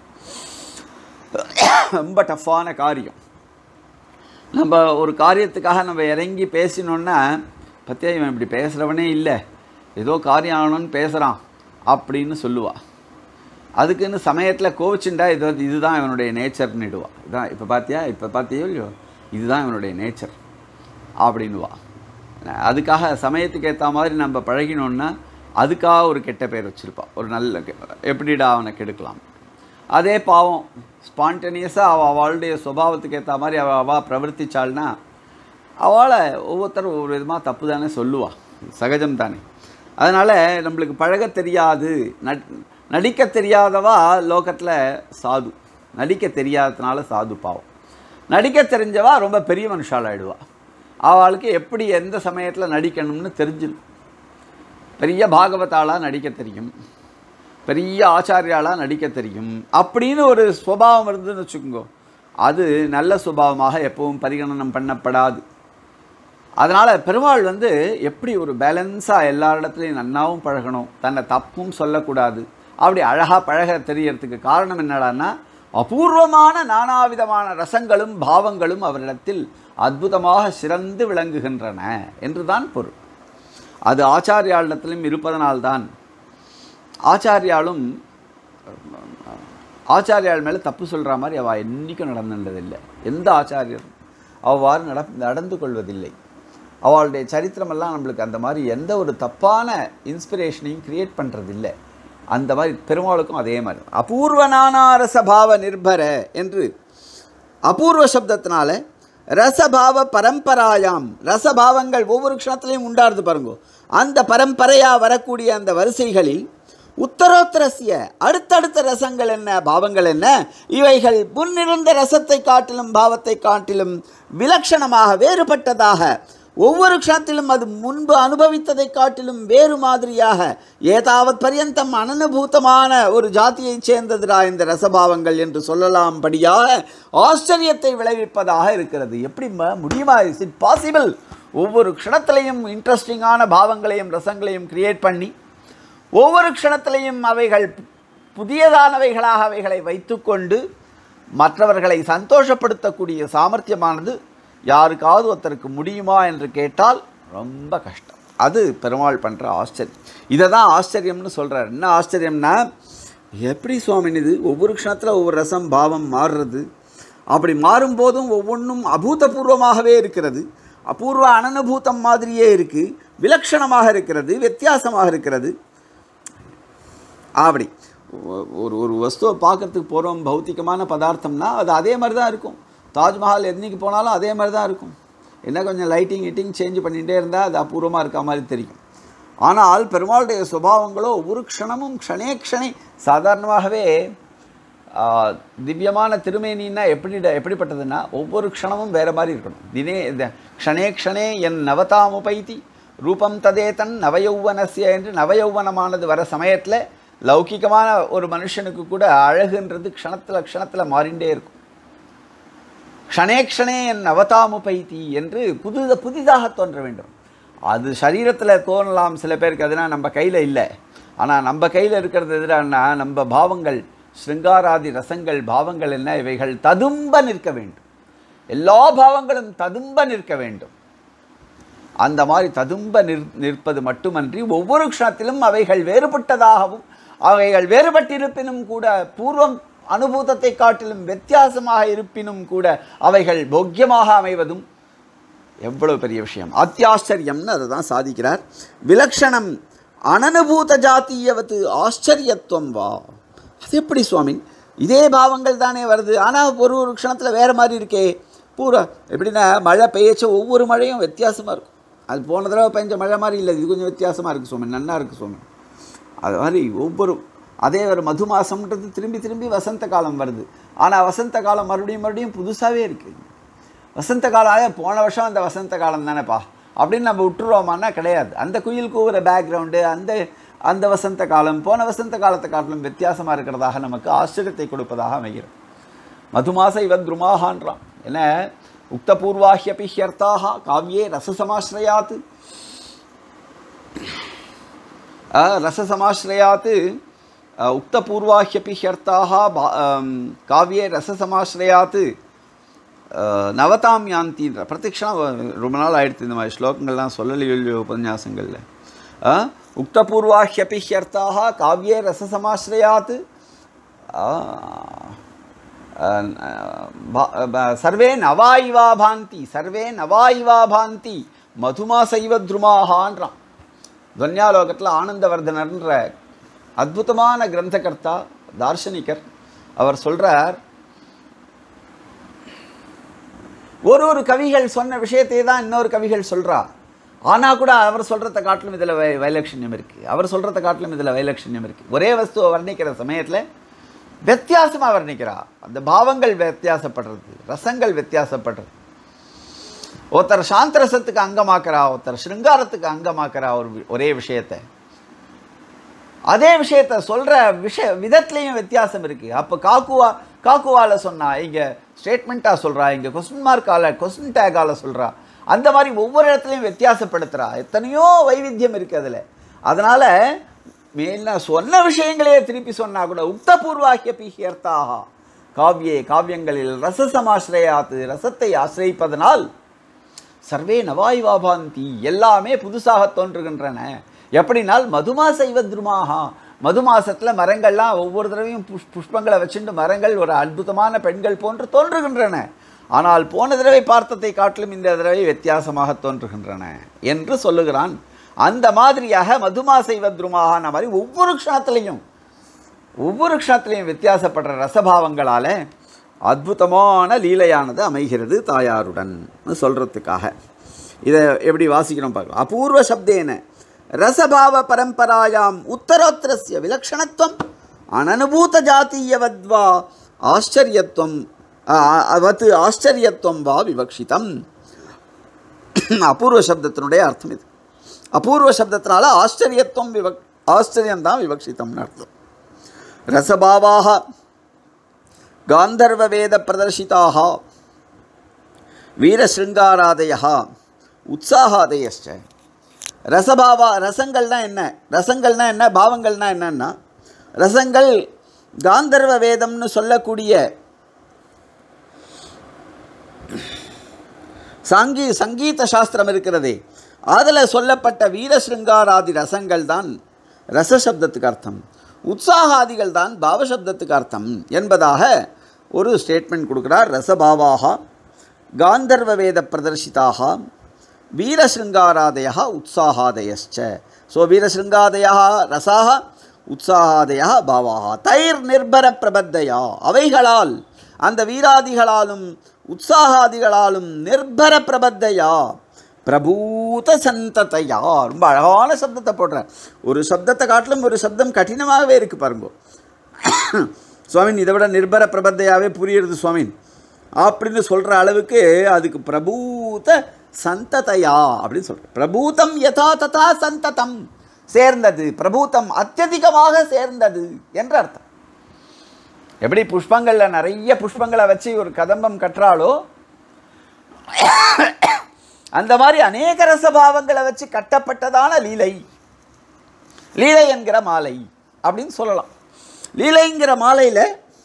[SPEAKER 1] ரொம்ப டஃப்பான காரியம் நம்ம ஒரு காரியத்துக்காக நம்ம இறங்கி பேசினோன்னா பத்தியா இவன் இப்படி பேசுகிறவனே இல்லை ஏதோ காரியம் ஆகணும்னு பேசுகிறான் அப்படின்னு சொல்லுவா அதுக்குன்னு சமயத்தில் கோவிச்சுண்டா இது இதுதான் இவனுடைய நேச்சர்னுடுவா இதான் இப்போ பார்த்தியா இப்போ பார்த்தியோ இல்லையோ இதுதான் இவனுடைய நேச்சர் அப்படின்னுவா அதுக்காக சமயத்துக்கு ஏற்ற மாதிரி நம்ம பழகினோன்னா அதுக்காக ஒரு கெட்ட பேர் வச்சுருப்பா ஒரு நல்ல கெ- எப்படிடா அவனை கெடுக்கலாம் அதே பாவம் ஸ்பான்டேனியஸாக அவள் அவளுடைய சுபாவத்துக்கு ஏற்ற மாதிரி அவள் அவள் பிரவர்த்திச்சாள்னா அவளை ஒவ்வொருத்தரும் ஒவ்வொரு விதமாக தப்பு தானே சொல்லுவா சகஜம் தானே அதனால் நம்மளுக்கு பழக தெரியாது நட் நடிக்க தெரியாதவா லோகத்தில் சாது நடிக்க தெரியாததுனால சாது பாவம் நடிக்க தெரிஞ்சவா ரொம்ப பெரிய மனுஷால் ஆயிடுவா அவளுக்கு எப்படி எந்த சமயத்தில் நடிக்கணும்னு தெரிஞ்சிடும் பெரிய பாகவதாளாக நடிக்க தெரியும் பெரிய ஆச்சாரியாளாக நடிக்க தெரியும் அப்படின்னு ஒரு சுபாவம் இருந்துன்னு வச்சுக்கோங்க அது நல்ல சுபாவமாக எப்பவும் பரிகணனம் பண்ணப்படாது அதனால் பெருமாள் வந்து எப்படி ஒரு பேலன்ஸாக எல்லா இடத்துலையும் நன்னாவும் பழகணும் தன்னை தப்பும் சொல்லக்கூடாது அப்படி அழகாக பழக தெரியறதுக்கு காரணம் என்னடான்னா அபூர்வமான நானாவிதமான ரசங்களும் பாவங்களும் அவரிடத்தில் அற்புதமாக சிறந்து விளங்குகின்றன என்றுதான் பொருள் அது ஆச்சாரியாளிடத்திலும் இருப்பதனால்தான் ஆச்சாரியாலும் ஆச்சாரியால் மேலே தப்பு சொல்கிற மாதிரி அவள் என்றைக்கும் நடந்துன்றதில்லை எந்த ஆச்சாரியரும் அவ்வாறு நட நடந்து கொள்வதில்லை அவளுடைய சரித்திரமெல்லாம் நம்மளுக்கு அந்த மாதிரி எந்த ஒரு தப்பான இன்ஸ்பிரேஷனையும் கிரியேட் பண்ணுறதில்லை அந்த மாதிரி பெருமாளுக்கும் அதே மாதிரி அபூர்வ நானாரசபாவ நிர்பர என்று அபூர்வ சப்தத்தினால ரசபாவ பரம்பராயாம் ரசபாவங்கள் ஒவ்வொரு க்ஷணத்திலையும் உண்டாருது பாருங்க அந்த பரம்பரையா வரக்கூடிய அந்த வரிசைகளில் உத்தரோத்தரசிய அடுத்தடுத்த ரசங்கள் என்ன பாவங்கள் என்ன இவைகள் முன்னிருந்த ரசத்தை காட்டிலும் பாவத்தை காட்டிலும் விலட்சணமாக வேறுபட்டதாக ஒவ்வொரு க்ஷணத்திலும் அது முன்பு அனுபவித்ததை காட்டிலும் வேறு மாதிரியாக ஏதாவது பரியந்தம் அனனுபூதமான ஒரு ஜாதியைச் சேர்ந்ததுடா இந்த ரசபாவங்கள் என்று சொல்லலாம் படியாக ஆச்சரியத்தை விளைவிப்பதாக இருக்கிறது எப்படி ம- முடியுமா இஸ் இட் பாசிபிள் ஒவ்வொரு க்ஷணத்திலையும் இன்ட்ரெஸ்டிங்கான பாவங்களையும் ரசங்களையும் கிரியேட் பண்ணி ஒவ்வொரு க்ஷணத்திலையும் அவைகள் புதியதானவைகளாக அவைகளை வைத்துக்கொண்டு மற்றவர்களை சந்தோஷப்படுத்தக்கூடிய சாமர்த்தியமானது யாருக்காவது ஒருத்தருக்கு முடியுமா என்று கேட்டால் ரொம்ப கஷ்டம் அது பெருமாள் பண்ணுற ஆச்சரியம் இதை தான் ஆச்சரியம்னு சொல்கிறார் என்ன ஆச்சரியம்னா எப்படி சுவாமின் இது ஒவ்வொரு க்ஷணத்தில் ஒவ்வொரு ரசம் பாவம் மாறுறது அப்படி மாறும்போதும் ஒவ்வொன்றும் அபூதபூர்வமாகவே இருக்கிறது அபூர்வ அனனுபூதம் மாதிரியே இருக்குது விலட்சணமாக இருக்கிறது வித்தியாசமாக இருக்கிறது அப்படி ஒ- ஒரு ஒரு வஸ்துவை பார்க்கறதுக்கு போகிறோம் பௌத்திகமான பதார்த்தம்னா அது அதே மாதிரி தான் இருக்கும் தாஜ்மஹால் என்னைக்கு போனாலும் அதே மாதிரி தான் இருக்கும் என்ன கொஞ்சம் லைட்டிங் இட்டிங் சேஞ்ச் பண்ணிகிட்டே இருந்தால் அது அபூர்வமாக இருக்க மாதிரி தெரியும் ஆனால் பெருமாளுடைய சுபாவங்களோ ஒவ்வொரு க்ஷணமும் க்ஷணே க்ஷணே சாதாரணமாகவே ஆ, திவ்யமான திருமேனின்னா எப்படி எப்படிப்பட்டதுன்னா ஒவ்வொரு க்ஷணமும் வேறு மாதிரி இருக்கணும் தினே இந்த க்ஷணே க்ஷணே என் நவதாமுபைத்தி ரூபம் ததே தன் நவயௌவனஸ்ய என்று நவயௌவனமானது வர சமயத்தில் லௌகிகமான ஒரு மனுஷனுக்கு கூட அழகுன்றது க்ஷணத்தில் க்ஷணத்தில் மாறிண்டே இருக்கும் க்ஷணே க்ஷணே என் அவதாமுபைத்தி என்று புது புதிதாக தோன்ற வேண்டும் அது சரீரத்தில் தோணலாம் சில பேருக்கு அதுனா நம்ம கையில் இல்லை ஆனால் நம்ம கையில் இருக்கிறது எதிரானா நம்ம பாவங்கள் ஸ்ருங்காராதி ரசங்கள் பாவங்கள் என்ன இவைகள் ததும்ப நிற்க வேண்டும் எல்லா பாவங்களும் ததும்ப நிற்க வேண்டும் அந்த மாதிரி ததும்ப நிற் நிற்பது மட்டுமன்றி ஒவ்வொரு க்ஷணத்திலும் அவைகள் வேறுபட்டதாகவும் அவைகள் வேறுபட்டிருப்பினும் கூட பூர்வம் அனுபூதத்தை காட்டிலும் வித்தியாசமாக இருப்பினும் கூட அவைகள் போக்கியமாக அமைவதும் எவ்வளவு பெரிய விஷயம் அத்தியாச்சரியம்னு அதை தான் சாதிக்கிறார் விலக்ஷணம் அனனுபூத ஜாத்தியவத்து ஆச்சரியத்துவம் வா அது எப்படி சுவாமி இதே பாவங்கள் தானே வருது ஆனால் ஒரு ஒரு க்ஷணத்தில் வேறு மாதிரி இருக்கே பூரா எப்படின்னா மழை பெய்யச்ச ஒவ்வொரு மழையும் வித்தியாசமாக இருக்கும் அது போன தடவை பெஞ்ச மழை மாதிரி இல்லை இது கொஞ்சம் வித்தியாசமாக இருக்குது சுவாமி நன்னா இருக்குது சுவாமி அது மாதிரி ஒவ்வொரு அதே ஒரு மது மாதம்ன்றது திரும்பி திரும்பி வசந்த காலம் வருது ஆனால் வசந்த காலம் மறுபடியும் மறுபடியும் புதுசாகவே இருக்குது வசந்த காலம் அதே போன வருஷம் அந்த வசந்த காலம் தானேப்பா அப்படின்னு நம்ம விட்டுருவோமான்னா கிடையாது அந்த குயில் கூவுற பேக்ரவுண்டு அந்த அந்த வசந்த காலம் போன வசந்த காலத்தை காட்டிலும் வித்தியாசமாக இருக்கிறதாக நமக்கு ஆச்சரியத்தை கொடுப்பதாக அமைகிறது மதுமாச இவத் துருமாகான்றான் என்ன உக்தபூர்வாஹ்யபி ஹியர்த்தாக காவியே ரசசமாஸ்ரயாத் ரசசமாஸ்ரயாத் அஹ், உக்தபூர்வாஹ்யபி ஹியர்த்தாக பா- அம், காவியே ரசசமாஸ்ரயாத் அஹ், நவதாம் யாந்தின்ற பிரத்யக்ஷம் ரொம்ப நாள் ஆயிடுத்து இந்த மாதிரி ஸ்லோகங்கள்லாம் சொல்லலையோ உபன்யாசங்களில் அஹ், உக்தபூர்வாஹ்யபி ஹியர்த்தாக காவியே ரசசமாஸ்ரயாத் அஹ், அஹ், பா- ப- சர்வே நவா இவா பாந்தி சர்வே நவா இவா பாந்தி மதுமா சைவ துருமாகான்றான் துவன்யாலோகத்தில் ஆனந்தவர்தனர்ன்ற அற்புதமான கிரந்தகர்த்தா தார்ஷனிகர் அவர் சொல்றார் ஒரு ஒரு கவிகள் சொன்ன விஷயத்தை தான் இன்னொரு கவிகள் சொல்றா ஆனா கூட அவர் சொல்றத காட்டிலும் இதுல வை வைலட்சண்யம் இருக்கு அவர் சொல்றத காட்டிலும் இதுல வைலட்சண்யம் இருக்கு ஒரே வஸ்துவை வர்ணிக்கிற சமயத்துல வித்தியாசமா வர்ணிக்கிறா அந்த பாவங்கள் வித்தியாசப்படுறது ரசங்கள் வித்தியாசப்படுறது ஒருத்தர் சாந்தரசத்துக்கு அங்கமாக்குறா ஒருத்தர் சிருங்காரத்துக்கு அங்கமாக்குறா ஒரு வி- ஒரே விஷயத்தை அதே விஷயத்த சொல்ற விஷய விதத்துலேயும் வித்தியாசம் இருக்கு அப்போ காக்குவா காக்குவால சொன்னா இங்க ஸ்டேட்மெண்ட்டா சொல்றா இங்க கொஸ்டின் மார்க்கால கொஸ்டின் டேக்கால சொல்றா அந்த மாதிரி ஒவ்வொரு இடத்துலையும் வித்தியாசப்படுத்துறா எத்தனையோ வைவித்தியம் இருக்கு அதுல அதனால மேல சொன்ன விஷயங்களையே திருப்பி சொன்னா கூட உக்தபூர்வாக்கிய பீஹியர்த்தாக காவியே காவியங்களில் ரசசமாசிரயாத்து ரசத்தை ஆசிரயிப்பதனால் சர்வே நவாய்வா பாந்தி எல்லாமே புதுசாக தோன்றுகின்றன எப்படினால் மதுமாச இவ துருமாகா மதுமாசத்தில் மரங்கள்லாம் ஒவ்வொரு தடவையும் புஷ் புஷ்பங்களை வச்சுட்டு மரங்கள் ஒரு அற்புதமான பெண்கள் போன்று தோன்றுகின்றன ஆனால் போன தடவை பார்த்ததை காட்டிலும் இந்த தடவை வித்தியாசமாக தோன்றுகின்றன என்று சொல்லுகிறான் அந்த மாதிரியாக மதுமாச இவ துருமாகான மாதிரி ஒவ்வொரு க்ஷணத்திலையும் ஒவ்வொரு க்ஷணத்திலையும் வித்தியாசப்படுற ரசபாவங்களால அற்புதமான லீலையானது அமைகிறது தாயாருடன் சொல்கிறதுக்காக இதை எப்படி வாசிக்கணும் பார்க்கலாம் அபூர்வ சப்தேன ரசபாவ பரம்பராயாம் உத்தரோத்தரஸ்ய விலக்ஷணத்துவம் அனனுபூத ஜாத்தீயவத்வா ஆச்சரியத்துவம் அவத் ஆச்சரியத்துவம் வா விவக்ஷிதம் அபூர்வ சப்தத்தினுடைய அர்த்தம் இது அபூர்வ சப்தத்தினால ஆச்சரியத்துவம் விவக் ஆச்சரியம்தான் விவக்ஷிதம்னு அர்த்தம் ரசபாவாக गान्धर्ववेदप्रदर्शिताः வீரசிருங்காராதயா உற்சாகாதயச்ச ரசபாவா ரசங்கள்னா என்ன ரசங்கள்னா என்ன பாவங்கள்னா என்னன்னா ரசங்கள் காந்தர்வ வேதம்னு சொல்லக்கூடிய சாங்கி சங்கீத சாஸ்திரம் இருக்கிறதே அதில் சொல்லப்பட்ட வீரசிருங்காராதி ரசங்கள் தான் ரசசப்தத்துக்கு அர்த்தம் உற்சாகாதிகள் தான் பாவசப்தத்துக்கு அர்த்தம் என்பதாக ஒரு ஸ்டேட்மெண்ட் கொடுக்குறார் ரசபாவாக காந்தர்வ வேத பிரதர்சிதாக வீரசிருங்காராதயா உற்சாகாதயச்ச ஸோ வீரசிருங்காதயா ரசாக உற்சாகாதயா பாவாக தைர் நிர்பர பிரபத்தையா அவைகளால் அந்த வீராதிகளாலும் உற்சாகாதிகளாலும் நிர்பர பிரபத்தையா பிரபூத சந்ததையா ரொம்ப அழகான சப்தத்தை போடுறேன் ஒரு சப்தத்தை காட்டிலும் ஒரு சப்தம் கடினமாகவே இருக்கு பாருங்க சுவாமின் இதை விட நிர்பர பிரபத்தையாவே புரியுறது சுவாமின் அப்படின்னு சொல்கிற அளவுக்கு அதுக்கு பிரபூத சந்ததையா அப்படின்னு சொல்கிறேன் பிரபூதம் யதா ததா சந்ததம் சேர்ந்தது பிரபூதம் அत्यதிகமாக சேர்ந்தது என்று அர்த்தம் எப்படி புஷ்பங்களில் நிறைய புஷ்பங்களை வச்சு ஒரு கதம்பம் கட்டுறாளோ அந்த மாதிரி அநேக ரசபாவங்களை வச்சு கட்டப்பட்டதான லீலை லீலை என்கிற மாலை அப்படின்னு சொல்லலாம் லீலைங்கிற மாலையில்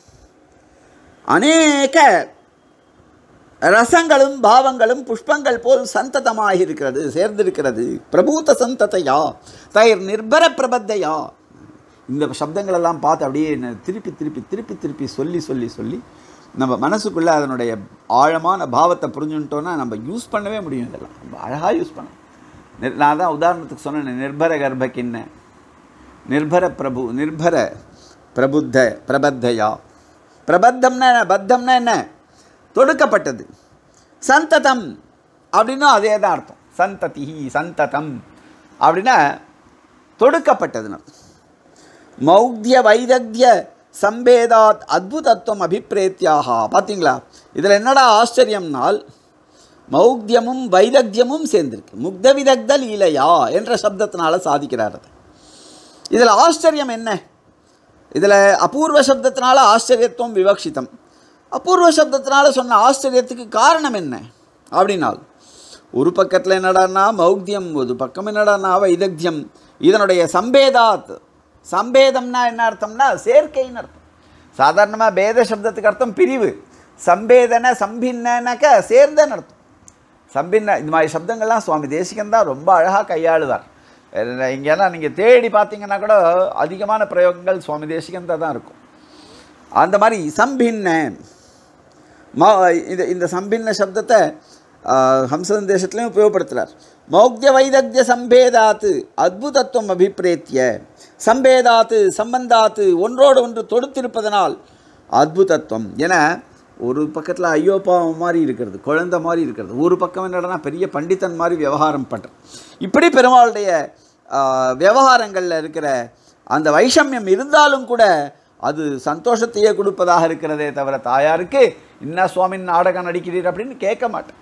[SPEAKER 1] அநேக ரசங்களும் பாவங்களும் புஷ்பங்கள் போல் சந்ததமாக இருக்கிறது சேர்ந்திருக்கிறது பிரபூத சந்ததையா தயிர் நிர்பர பிரபத்தையா இந்த சப்தங்கள் எல்லாம் பார்த்து அப்படியே என்ன திருப்பி திருப்பி திருப்பி திருப்பி சொல்லி சொல்லி சொல்லி நம்ம மனசுக்குள்ளே அதனுடைய ஆழமான பாவத்தை புரிஞ்சுட்டோன்னா நம்ம யூஸ் பண்ணவே முடியும் இதெல்லாம் ரொம்ப அழகாக யூஸ் பண்ண நிர் நான் தான் உதாரணத்துக்கு சொன்னேன் நிர்பர கர்ப்பக்கின்ன நிர்பர பிரபு நிர்பர பிரபுத்த பிரபத்தையா பிரபத்தம்னா என்ன பத்தம்னா என்ன தொடுக்கப்பட்டது சந்ததம் அப்படின்னா அதே தான் அர்த்தம் சந்ததி சந்ததம் அப்படின்னா தொடுக்கப்பட்டதுன்னு அர்த்தம் மௌக்திய வைதக்திய சம்பேதாத் அத்புதத்துவம் அபிப்பிரேத்தியாக பார்த்தீங்களா இதில் என்னடா ஆச்சரியம்னால் மௌக்தியமும் வைதக்தியமும் சேர்ந்திருக்கு முக்த விதக்த லீலையா என்ற சப்தத்தினால சாதிக்கிறார் அது இதில் ஆச்சரியம் என்ன இதில் அபூர்வ சப்தத்தினால ஆச்சரியத்துவம் விவக்ஷிதம் அபூர்வ சப்தத்தினால சொன்ன ஆச்சரியத்துக்கு காரணம் என்ன அப்படின்னால் ஒரு பக்கத்தில் என்னடான்னா மௌக்தியம் ஒரு பக்கம் என்னடான்னா வைதக்தியம் இதனுடைய சம்பேதாத் சம்பேதம்னா என்ன அர்த்தம்னா சேர்க்கைன்னு அர்த்தம் சாதாரணமாக பேத சப்தத்துக்கு அர்த்தம் பிரிவு சம்பேதன சம்பின்னனாக்க சேர்ந்தன்னு அர்த்தம் சம்பின்ன இந்த மாதிரி சப்தங்கள்லாம் சுவாமி தேசிகன் தான் ரொம்ப அழகாக கையாளுவார் இங்கெல்லாம் நீங்கள் தேடி பார்த்தீங்கன்னா கூட அதிகமான பிரயோகங்கள் சுவாமி தேசிகன் தான் இருக்கும் அந்த மாதிரி சம்பின்ன ம இந்த இந்த சம்பின்ன சப்தத்தை ஹம்சன் தேசத்துலையும் உபயோகப்படுத்துகிறார் மௌக்ய வைதக்ய சம்பேதாத்து அத்புதத்துவம் அபிப்பிரேத்திய சம்பேதாத்து சம்பந்தாத்து ஒன்றோடு ஒன்று தொடுத்திருப்பதனால் அத்புதத்துவம் என ஒரு பக்கத்தில் ஐயோ பாவம் மாதிரி இருக்கிறது குழந்தை மாதிரி இருக்கிறது ஒரு பக்கம் என்னடனா பெரிய பண்டிதன் மாதிரி விவகாரம் பண்ணுறது இப்படி பெருமாளுடைய விவகாரங்களில் இருக்கிற அந்த வைஷமியம் இருந்தாலும் கூட அது சந்தோஷத்தையே கொடுப்பதாக இருக்கிறதே தவிர தாயாருக்கு என்ன சுவாமின் நாடகம் நடிக்கிறீர் அப்படின்னு கேட்க மாட்டேன்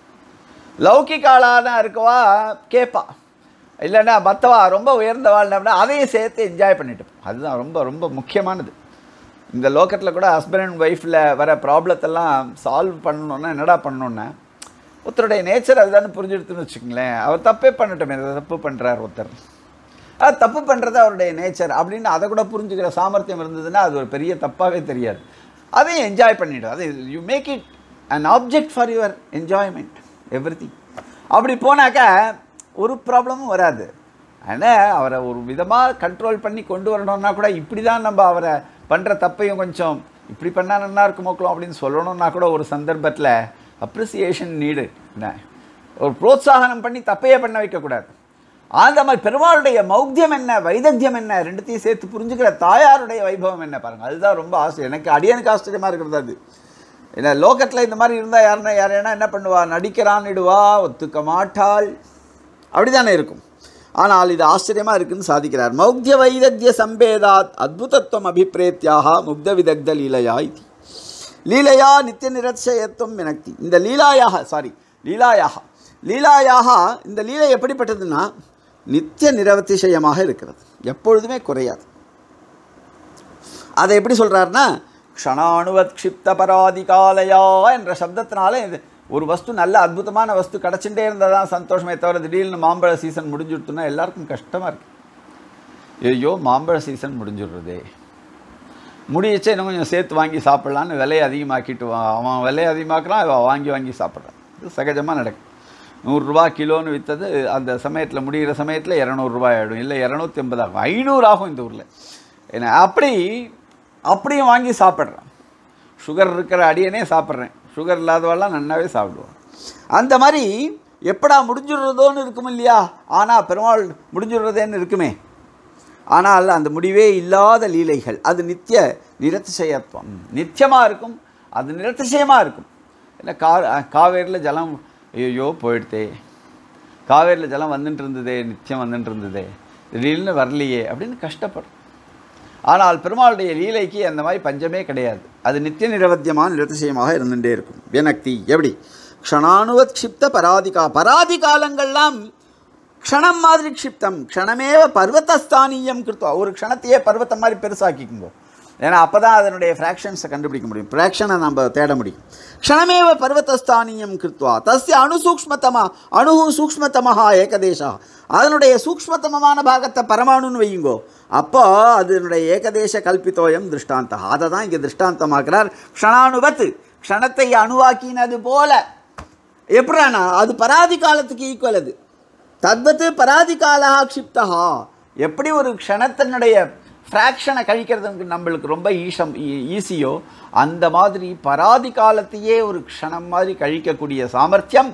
[SPEAKER 1] லௌகிக்காளான இருக்கவா கேட்பா இல்லைன்னா மற்றவா ரொம்ப உயர்ந்தவாள் அப்படின்னா அதையும் சேர்த்து என்ஜாய் பண்ணிட்டு அதுதான் ரொம்ப ரொம்ப முக்கியமானது இந்த லோக்கத்தில் கூட ஹஸ்பண்ட் அண்ட் ஒய்ஃபில் வர ப்ராப்ளத்தெல்லாம் சால்வ் பண்ணணுன்னா என்னடா பண்ணணுன்னா ஒருத்தருடைய நேச்சர் அதுதானே புரிஞ்சுடுத்துன்னு வச்சுக்கோங்களேன் அவர் தப்பே பண்ணட்டும் தப்பு பண்ணுறார் ஒருத்தர் அது தப்பு பண்ணுறது அவருடைய நேச்சர் அப்படின்னு அதை கூட புரிஞ்சுக்கிற சாமர்த்தியம் இருந்ததுன்னா அது ஒரு பெரிய தப்பாகவே தெரியாது அதையும் என்ஜாய் பண்ணிவிடும் அது you make it an object for your enjoyment everything அப்படி போனாக்கா ஒரு ப்ராப்ளமும் வராது ஆனால் அவரை ஒரு விதமாக கண்ட்ரோல் பண்ணி கொண்டு வரணும்னா கூட இப்படி தான் நம்ம அவரை பண்ணுற தப்பையும் கொஞ்சம் இப்படி பண்ணால் நல்லா இருக்குமோக்கலாம் அப்படின்னு சொல்லணும்னா கூட ஒரு சந்தர்ப்பத்தில் அப்ரிசியேஷன் நீடு என்ன ஒரு புரோத்சாகனம் பண்ணி தப்பையே பண்ண வைக்கக்கூடாது அந்த மாதிரி பெருமாளுடைய மௌத்தியம் என்ன வைதத்தியம் என்ன ரெண்டுத்தையும் சேர்த்து புரிஞ்சுக்கிற தாயாருடைய வைபவம் என்ன பாருங்கள் அதுதான் ரொம்ப ஆசை எனக்கு அடியனுக்கு ஆச்சரியமாக இருக்கிறது அது ஏன்னா லோகத்தில் இந்த மாதிரி இருந்தால் யாருன்னா யாரையா என்ன பண்ணுவா நடிக்கிறான்னுடுவா ஒத்துக்க மாட்டாள் அப்படி தானே இருக்கும் ஆனால் இது ஆச்சரியமாக இருக்குன்னு சாதிக்கிறார் மௌக்திய வைதக்ய சம்பேதாத் அத்புதத்துவம் அபிப்பிரேத்தியாக முக்த விதக்த லீலையா இது லீலையா நித்திய நிரட்சயத்துவம் வினக்தி இந்த லீலாயாக சாரி லீலாயாக லீலாயாக இந்த லீலை எப்படிப்பட்டதுன்னா நித்திய நிரவதிசயமாக இருக்கிறது எப்பொழுதுமே குறையாது அதை எப்படி சொல்கிறாருன்னா க்ஷணாணுவத் க்ஷிப்த பராதிகாலயா என்ற சப்தத்தினால இது ஒரு வஸ்து நல்ல அற்புதமான வஸ்து கிடச்சுட்டே இருந்தால் தான் சந்தோஷமே தவிர திடீர்னு மாம்பழ சீசன் முடிஞ்சுடுத்துனா எல்லாருக்கும் கஷ்டமாக இருக்குது ஐயோ மாம்பழ சீசன் முடிஞ்சிடுறதே முடியச்சே இன்னும் கொஞ்சம் சேர்த்து வாங்கி சாப்பிட்லான்னு விலையை அதிகமாக்கிட்டு வா அவன் விலையை அதிகமாக்குறான் அவன் வாங்கி வாங்கி சாப்பிட்றான் இது சகஜமாக நடக்கும் நூறுரூவா கிலோன்னு விற்றது அந்த சமயத்தில் முடிகிற சமயத்தில் இரநூறுபா ஆகிடும் இல்லை இரநூத்தி ஐம்பது ஆகும் ஐநூறு ஆகும் இந்த ஊரில் ஏன்னா அப்படி அப்படியும் வாங்கி சாப்பிட்றான் சுகர் இருக்கிற அடியனே சாப்பிட்றேன் சுகர் இல்லாதவெல்லாம் நன்னாவே சாப்பிடுவோம் அந்த மாதிரி எப்படா முடிஞ்சுடுறதோன்னு இருக்கும் இல்லையா ஆனால் பெருமாள் முடிஞ்சுடுறதேன்னு இருக்குமே ஆனால் அந்த முடிவே இல்லாத லீலைகள் அது நித்திய நிரதிசயத்துவம் நித்தியமாக இருக்கும் அது நிரதிசயமாக இருக்கும் இல்லை கா காவேரியில் ஜலம் ஐயோ போயிடுதே காவேரியில் ஜலம் வந்துட்டு இருந்ததே நித்தியம் வந்துட்டு இருந்ததே திடீர்னு வரலையே அப்படின்னு கஷ்டப்படும் ஆனால் பெருமாளுடைய லீலைக்கு அந்த மாதிரி பஞ்சமே கிடையாது அது நித்திய நிரவத்தியமான நிரதிசயமாக இருந்துகிட்டே இருக்கும் வினக்தி எப்படி க்ஷணானுவத் க்ஷிப்த பராதிகா பராதி காலங்கள்லாம் க்ஷணம் மாதிரி க்ஷிப்தம் க்ஷணமேவ பர்வத்தஸ்தானியம் கிருத்தம் ஒரு க்ஷணத்தையே பர்வத்தம் மாதிரி பெருசாக்கிக்குங்கோ ஏன்னா அப்போ தான் அதனுடைய ஃப்ராக்ஷன்ஸை கண்டுபிடிக்க முடியும் ஃப்ராக்ஷனை நம்ம தேட முடியும் க்ஷணமேவ பர்வத்தஸ்தானியம் கிருத்வா தஸ்ய அணு சூக்ஷ்மத்தமா அணு சூக்ஷ்மத்தமஹா ஏகதேசா அதனுடைய சூக்ஷ்மத்தமமான பாகத்தை பரமாணுன்னு வையுங்கோ அப்போ அதனுடைய ஏகதேச கல்பித்தோயம் திருஷ்டாந்தம் அதை தான் இங்கே திருஷ்டாந்தமாக்குறார் க்ஷணானுவத் க்ஷணத்தை அணுவாக்கினது போல எப்படானா அது பராதி காலத்துக்கு ஈக்குவல் அது தத்வத்து பராதி காலா க்ஷிப்தா எப்படி ஒரு க்ஷணத்தினுடைய ஃப்ராக்ஷனை கழிக்கிறதுக்கு நம்மளுக்கு ரொம்ப ஈஷம் ஈஸியோ அந்த மாதிரி பராதி காலத்தையே ஒரு க்ஷணம் மாதிரி கழிக்கக்கூடிய சாமர்த்தியம்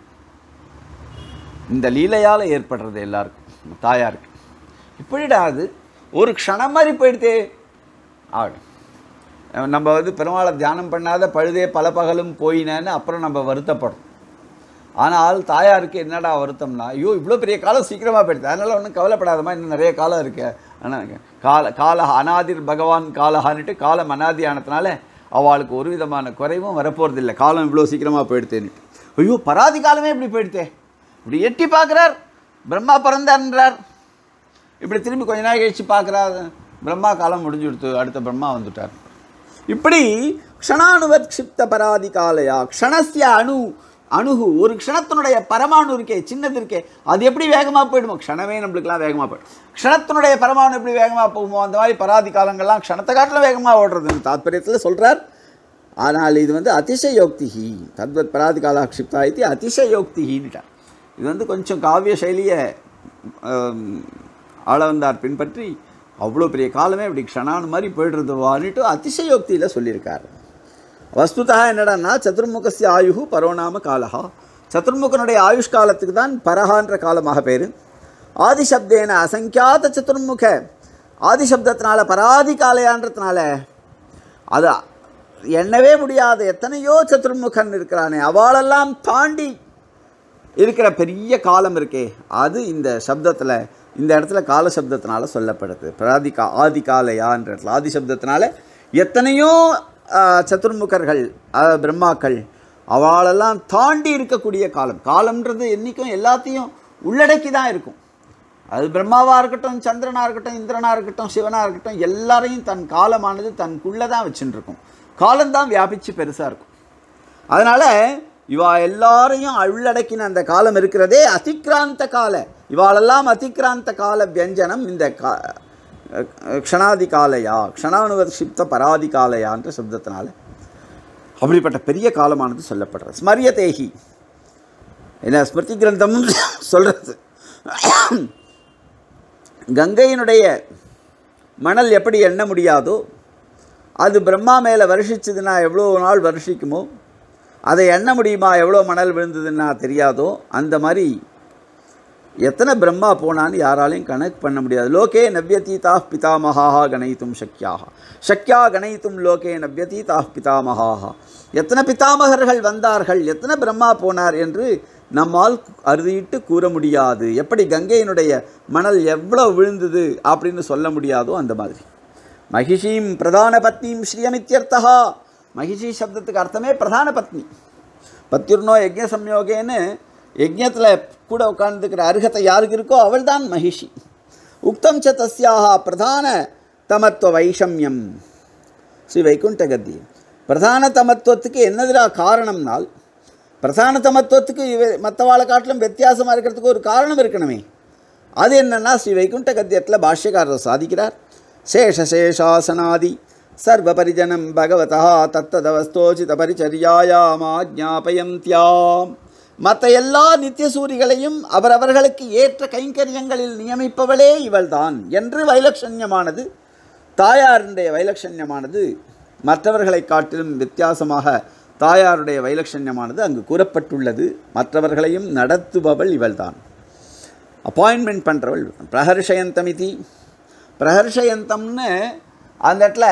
[SPEAKER 1] இந்த லீலையால் ஏற்படுறது எல்லாருக்கும் தாயாருக்கு இப்படிடா அது ஒரு க்ஷணம் மாதிரி போயிடுதே ஆடும் நம்ம வந்து பெருமாளை தியானம் பண்ணாத பழுதே பல பகலும் போயினேன்னு அப்புறம் நம்ம வருத்தப்படும் ஆனால் தாயாருக்கு என்னடா வருத்தம்னா ஐயோ இவ்வளோ பெரிய காலம் சீக்கிரமாக போயிடுது அதனால் ஒன்றும் கவலைப்படாதமா இன்னும் நிறைய காலம் இருக்கு ஆனால் கால கால அனாதிர் பகவான் காலஹான்ட்டு காலம் அனாதி ஆனதுனால அவளுக்கு ஒரு விதமான குறைவும் வரப்போகிறதில்லை காலம் இவ்வளோ சீக்கிரமாக போயிடுத்தேன்னு ஐயோ பராதி காலமே இப்படி போயிடுத்தே இப்படி எட்டி பார்க்குறார் பிரம்மா பிறந்தான்றார் இப்படி திரும்பி கொஞ்ச நாள் கழிச்சு பார்க்குறார் பிரம்மா காலம் முடிஞ்சு கொடுத்து அடுத்த பிரம்மா வந்துட்டார் இப்படி க்ஷணானுவத் க்ஷிப்த பராதி காலையா க்ஷணஸ்ய அணு அணுகு ஒரு க்ஷணத்தினுடைய பரமாணு இருக்கே சின்னது இருக்கே அது எப்படி வேகமாக போயிடுமோ க்ஷணமே நம்மளுக்குலாம் வேகமாக போயிடும் க்ஷணத்தினுடைய பரமாணு எப்படி வேகமாக போகுமோ அந்த மாதிரி பராதி காலங்கள்லாம் க்ஷணத்தை காட்டிலும் வேகமாக ஓடுறதுன்னு தாத்பரியத்தில் சொல்கிறார் ஆனால் இது வந்து அதிசயோக்திஹி தத்வத் பராதி காலாக்ஷிப்தா இது அதிசயோக்திஹின்னுட்டார் இது வந்து கொஞ்சம் காவிய சைலியை ஆளவந்தார் பின்பற்றி அவ்வளோ பெரிய காலமே இப்படி க்ஷணானு மாதிரி போய்டுறதுவான்னுட்டு அதிசயோக்தியில் சொல்லியிருக்கார் வஸ்துதா என்னடான்னா சதுர்முகஸ்ய ஆயுகு பரோநாம காலஹா சதுர்முகனுடைய ஆயுஷ் காலத்துக்கு தான் பரஹான்ற காலமாக பேர் ஆதிசப்தேன அசங்கியாத சதுர்முக ஆதிசப்தத்தினால பராதி காலையான்றதுனால அது எண்ணவே முடியாத எத்தனையோ சதுர்முகன் இருக்கிறானே அவளெல்லாம் தாண்டி இருக்கிற பெரிய காலம் இருக்கே அது இந்த சப்தத்தில் இந்த இடத்துல கால சப்தத்தினால சொல்லப்படுது பிராதி கா ஆதி காலையான்ற இடத்துல ஆதி சப்தத்தினால எத்தனையோ ஆ, சதுர்முகர்கள் ஆ, பிரம்மாக்கள் அவளெல்லாம் தாண்டி இருக்கக்கூடிய காலம் காலம்ன்றது என்றைக்கும் எல்லாத்தையும் உள்ளடக்கி தான் இருக்கும் அது பிரம்மாவாக இருக்கட்டும் சந்திரனாக இருக்கட்டும் இந்திரனாக இருக்கட்டும் சிவனாக இருக்கட்டும் எல்லாரையும் தன் காலமானது தனக்குள்ளே தான் வச்சுட்டு இருக்கும் காலம்தான் வியாபிச்சு பெருசாக இருக்கும் அதனால் இவா எல்லாரையும் உள்ளடக்கின அந்த காலம் இருக்கிறதே அதிக்ராந்த கால இவாளெல்லாம் அதிக்ராந்த கால வியஞ்சனம் இந்த கா க்ஷணாதி காலையா க்ஷணானுவர்ஷிப்த பராதி காலையான்ற சப்தத்தினால அப்படிப்பட்ட பெரிய காலமானது சொல்லப்படுறது ஸ்மரியதேகி என்ன ஸ்மிருதி கிரந்தம் சொல்கிறது கங்கையினுடைய மணல் எப்படி எண்ண முடியாதோ அது பிரம்மா மேலே வருஷிச்சதுன்னா எவ்வளோ நாள் வருஷிக்குமோ அதை எண்ண முடியுமா எவ்வளோ மணல் விழுந்ததுன்னா தெரியாதோ அந்த மாதிரி எத்தனை பிரம்மா போனான்னு யாராலையும் கணக்கு பண்ண முடியாது லோகே நவ்யதீதா பிதாமகாக கணயித்தும் சக்யாக சக்யா கணயித்தும் லோகே நவ்யதீதா பிதாமகாக எத்தனை பிதாமகர்கள் வந்தார்கள் எத்தனை பிரம்மா போனார் என்று நம்மால் அறுதிட்டு கூற முடியாது எப்படி கங்கையினுடைய மணல் எவ்வளோ விழுந்தது அப்படின்னு சொல்ல முடியாதோ அந்த மாதிரி மகிஷீம் பிரதான பத்னியும் ஸ்ரீயமித்யர்த்தா மகிஷி சப்தத்துக்கு அர்த்தமே பிரதான பத்னி பத்யுர்னோ யஜ்ஞ சம்யோகேன்னு யஜ்ஞத்தில் கூட உட்கார்ந்துக்கிற அருகத்தை யாருக்கு இருக்கோ அவள்தான் மகிஷி உக்தம் ச தஸ்யாக பிரதான தமத்துவ வைஷமியம் ஸ்ரீ வைகுண்ட கத்தி பிரதான தமத்துவத்துக்கு என்னதுடா காரணம்னால் பிரதான தமத்துவத்துக்கு இவ மற்றவாளை காட்டிலும் வித்தியாசமாக இருக்கிறதுக்கு ஒரு காரணம் இருக்கணுமே அது என்னன்னா ஸ்ரீ வைகுண்ட கத்தியத்தில் பாஷ்யக்காரர் சாதிக்கிறார் சேஷசேஷாசனாதி சர்வபரிஜனம் பகவதா தத்ததவஸ்தோச்சித பரிச்சரியாயாமா ஜாபயந்தியாம் மற்ற எல்லா நித்தியசூரிகளையும் அவரவர்களுக்கு ஏற்ற கைங்கரியங்களில் நியமிப்பவளே இவள்தான் என்று வைலட்சண்யமானது தாயாருடைய வைலட்சண்யமானது மற்றவர்களை காட்டிலும் வித்தியாசமாக தாயாருடைய வைலட்சண்யமானது அங்கு கூறப்பட்டுள்ளது மற்றவர்களையும் நடத்துபவள் இவள்தான் அப்பாயின்மெண்ட் பண்ணுறவள் பிரஹர்ஷயந்தமிதி பிரஹர்ஷயந்தம்னு அந்த இடத்துல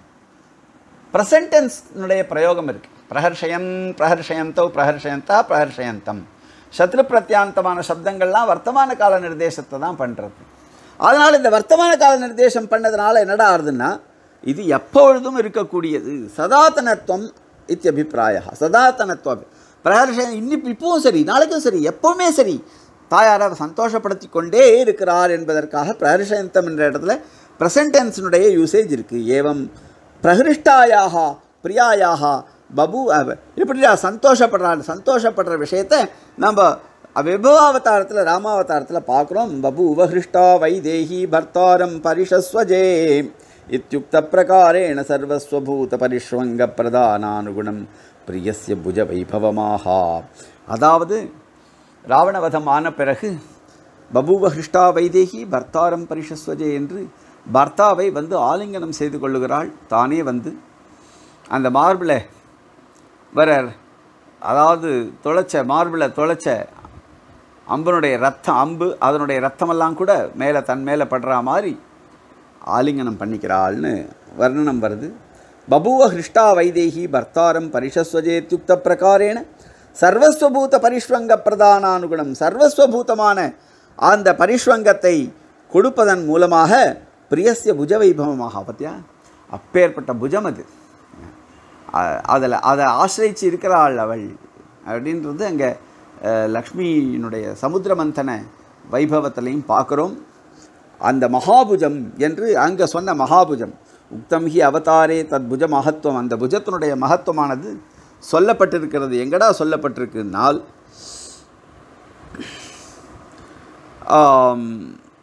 [SPEAKER 1] ப்ரெசன்டென்ஸ்னுடைய பிரயோகம் இருக்குது பிரஹர்ஷயம் பிரஹர்ஷயந்தோ பிரஹர்ஷயந்தா பிரஹர்ஷயந்தம் சத்ரு பிரத்யாந்தமான சப்தங்கள்லாம் வர்த்தமான கால நிர்தேசத்தை தான் பண்ணுறது அதனால் இந்த வர்த்தமான கால நிர்தேசம் பண்ணதுனால என்னடா ஆகுதுன்னா இது எப்பொழுதும் இருக்கக்கூடியது சதாத்தனத்துவம் இத்தியபிப்பிராய சதாத்தனத்துவம் பிரஹர்ஷயம் இன்னி இப்பவும் சரி நாளைக்கும் சரி எப்போவுமே சரி தாயாரை சந்தோஷப்படுத்தி கொண்டே இருக்கிறார் என்பதற்காக பிரஹர்ஷயந்தம் என்ற இடத்துல ப்ரெசன்டென்ஸினுடைய யூசேஜ் இருக்குது ஏவம் பிரகிருஷ்டாயாக பிரியாயாக பபு அவ- எப்படிடா சந்தோஷப்படுறான் சந்தோஷப்படுற விஷயத்தை நம்ம விபவாவதாரத்தில் ராமாவதாரத்தில் பார்க்குறோம் பபு உபஹிருஷ்டா வைதேகி பர்த்தாரம் பரிஷஸ்வஜே இத்தியுக்த பிரகாரேண சர்வஸ்வபூத பரிஷ்வங்க பிரதானானுகுணம் பிரியஸ்ய புஜ வைபவமாகா அதாவது ராவணவதம் ஆன பிறகு பபூவ ஹிருஷ்டா வைதேகி பர்த்தாரம் பரிஷஸ்வஜே என்று பர்த்தாவை வந்து ஆலிங்கனம் செய்து கொள்ளுகிறாள் தானே வந்து அந்த மார்பில் வர அதாவது தொலைச்ச மார்பில் தொலைச்ச அம்பனுடைய ரத்தம் அம்பு அதனுடைய ரத்தமெல்லாம் கூட மேலே தன் மேலே படுற மாதிரி ஆலிங்கனம் பண்ணிக்கிறாள்னு வர்ணனம் வருது பபுவ ஹிருஷ்டா வைதேகி பர்த்தாரம் பரிஷஸ்வஜேத்யுக்த பிரகாரேண சர்வஸ்வபூத பரிஷ்வங்க பிரதானானுகுணம் சர்வஸ்வபூதமான அந்த பரிஷ்வங்கத்தை கொடுப்பதன் மூலமாக பிரியஸ்ய புஜ வைபவமாக பத்தியா அப்பேற்பட்ட புஜம் அது அதில் அதை ஆசிரியிச்சு இருக்கிறாள் அவள் அப்படின்றது அங்கே லக்ஷ்மியினுடைய சமுத்திரமந்தன வைபவத்திலையும் பார்க்குறோம் அந்த மகாபுஜம் என்று அங்கே சொன்ன மகாபுஜம் உக்தம் ஹி அவதாரே தத் புஜ மகத்துவம் அந்த புஜத்தினுடைய மகத்துவமானது சொல்லப்பட்டிருக்கிறது எங்கடா சொல்லப்பட்டிருக்குனால் ஆம்,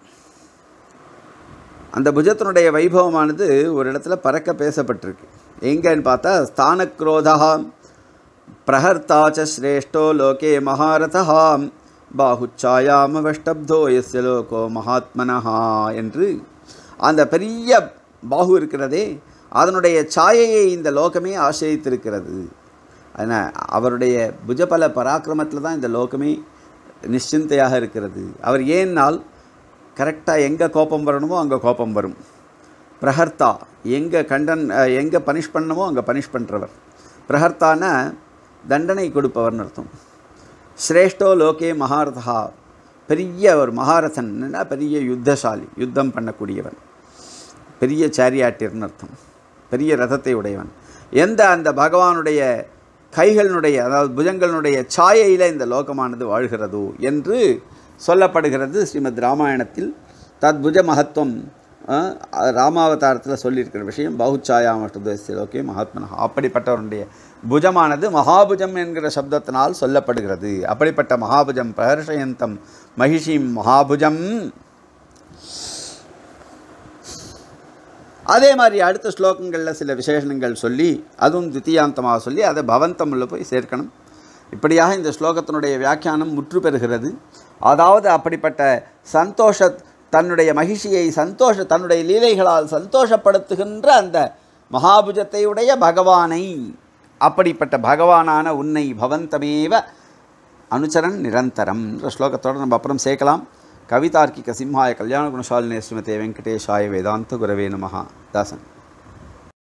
[SPEAKER 1] அந்த புஜத்தினுடைய வைபவமானது ஒரு இடத்துல பறக்க பேசப்பட்டிருக்கு எங்கன்னு பார்த்தா ஸ்தானக்ரோதா பிரஹர்த்தாச்ச ஸ்ரேஷ்டோ லோகே மகாரதா பாகுச்சாயாமவஷ்டப்தோ எஸ்ய லோகோ மகாத்மனஹா என்று அந்த பெரிய பாகு இருக்கிறதே அதனுடைய சாயையை இந்த லோகமே ஆசிரியத்திருக்கிறது அதனால் அவருடைய புஜபல பராக்கிரமத்தில் தான் இந்த லோகமே நிশ্চিந்தையாக இருக்கிறது அவர் ஏன்னால் கரெக்டாக எங்கே கோபம் வரணுமோ அங்கே கோபம் வரும் பிரஹர்த்தா எங்கே கண்டன் எங்கே பனிஷ் பண்ணணுமோ அங்கே பனிஷ் பண்ணுறவர் பிரஹர்த்தான தண்டனை கொடுப்பவர்னு அர்த்தம் ஸ்ரேஷ்டோ லோகே மகாரதா பெரிய ஒரு மகாரதன்னா பெரிய யுத்தசாலி யுத்தம் பண்ணக்கூடியவன் பெரிய சாரியாட்டியர்னு அர்த்தம் பெரிய ரதத்தை உடையவன் எந்த அந்த பகவானுடைய கைகளினுடைய அதாவது புஜங்களினுடைய சாயையில் இந்த லோகமானது வாழ்கிறதோ என்று சொல்லப்படுகிறது ஸ்ரீமத் ராமாயணத்தில் தத் புஜ மகத்துவம் அஹ், ராமாவதாரத்தில் சொல்லியிருக்கிற விஷயம் பகுச்சாயாமஷ்டதேசிய லோகே மகாத்மனா அப்படிப்பட்டவருடைய புஜமானது மகாபுஜம் என்கிற சப்தத்தினால் சொல்லப்படுகிறது அப்படிப்பட்ட மகாபுஜம் பிரஹர்ஷயந்தம் மகிஷிம் மகாபுஜம் அதே மாதிரி அடுத்த ஸ்லோகங்களில் சில விசேஷணங்கள் சொல்லி அதுவும் தித்தியாந்தமாக சொல்லி அதை பவந்தம் உள்ள போய் சேர்க்கணும் இப்படியாக இந்த ஸ்லோகத்தினுடைய வியாக்கியானம் முற்று பெறுகிறது அதாவது அப்படிப்பட்ட சந்தோஷ தன்னுடைய மகிழ்ச்சியை சந்தோஷ தன்னுடைய லீலைகளால் சந்தோஷப்படுத்துகின்ற அந்த மகாபுஜத்தையுடைய பகவானை அப்படிப்பட்ட பகவானான உன்னை பவந்தமேவ அனுச்சரன் நிரந்தரம் என்ற ஸ்லோகத்தோடு நம்ம அப்புறம் சேர்க்கலாம் கவிதார்க்கிக சிம்ஹாய கல்யாண குணசாலினே ஸ்ரீமதே வெங்கடேஷாய வேதாந்த குரவே நமஹா தாசன்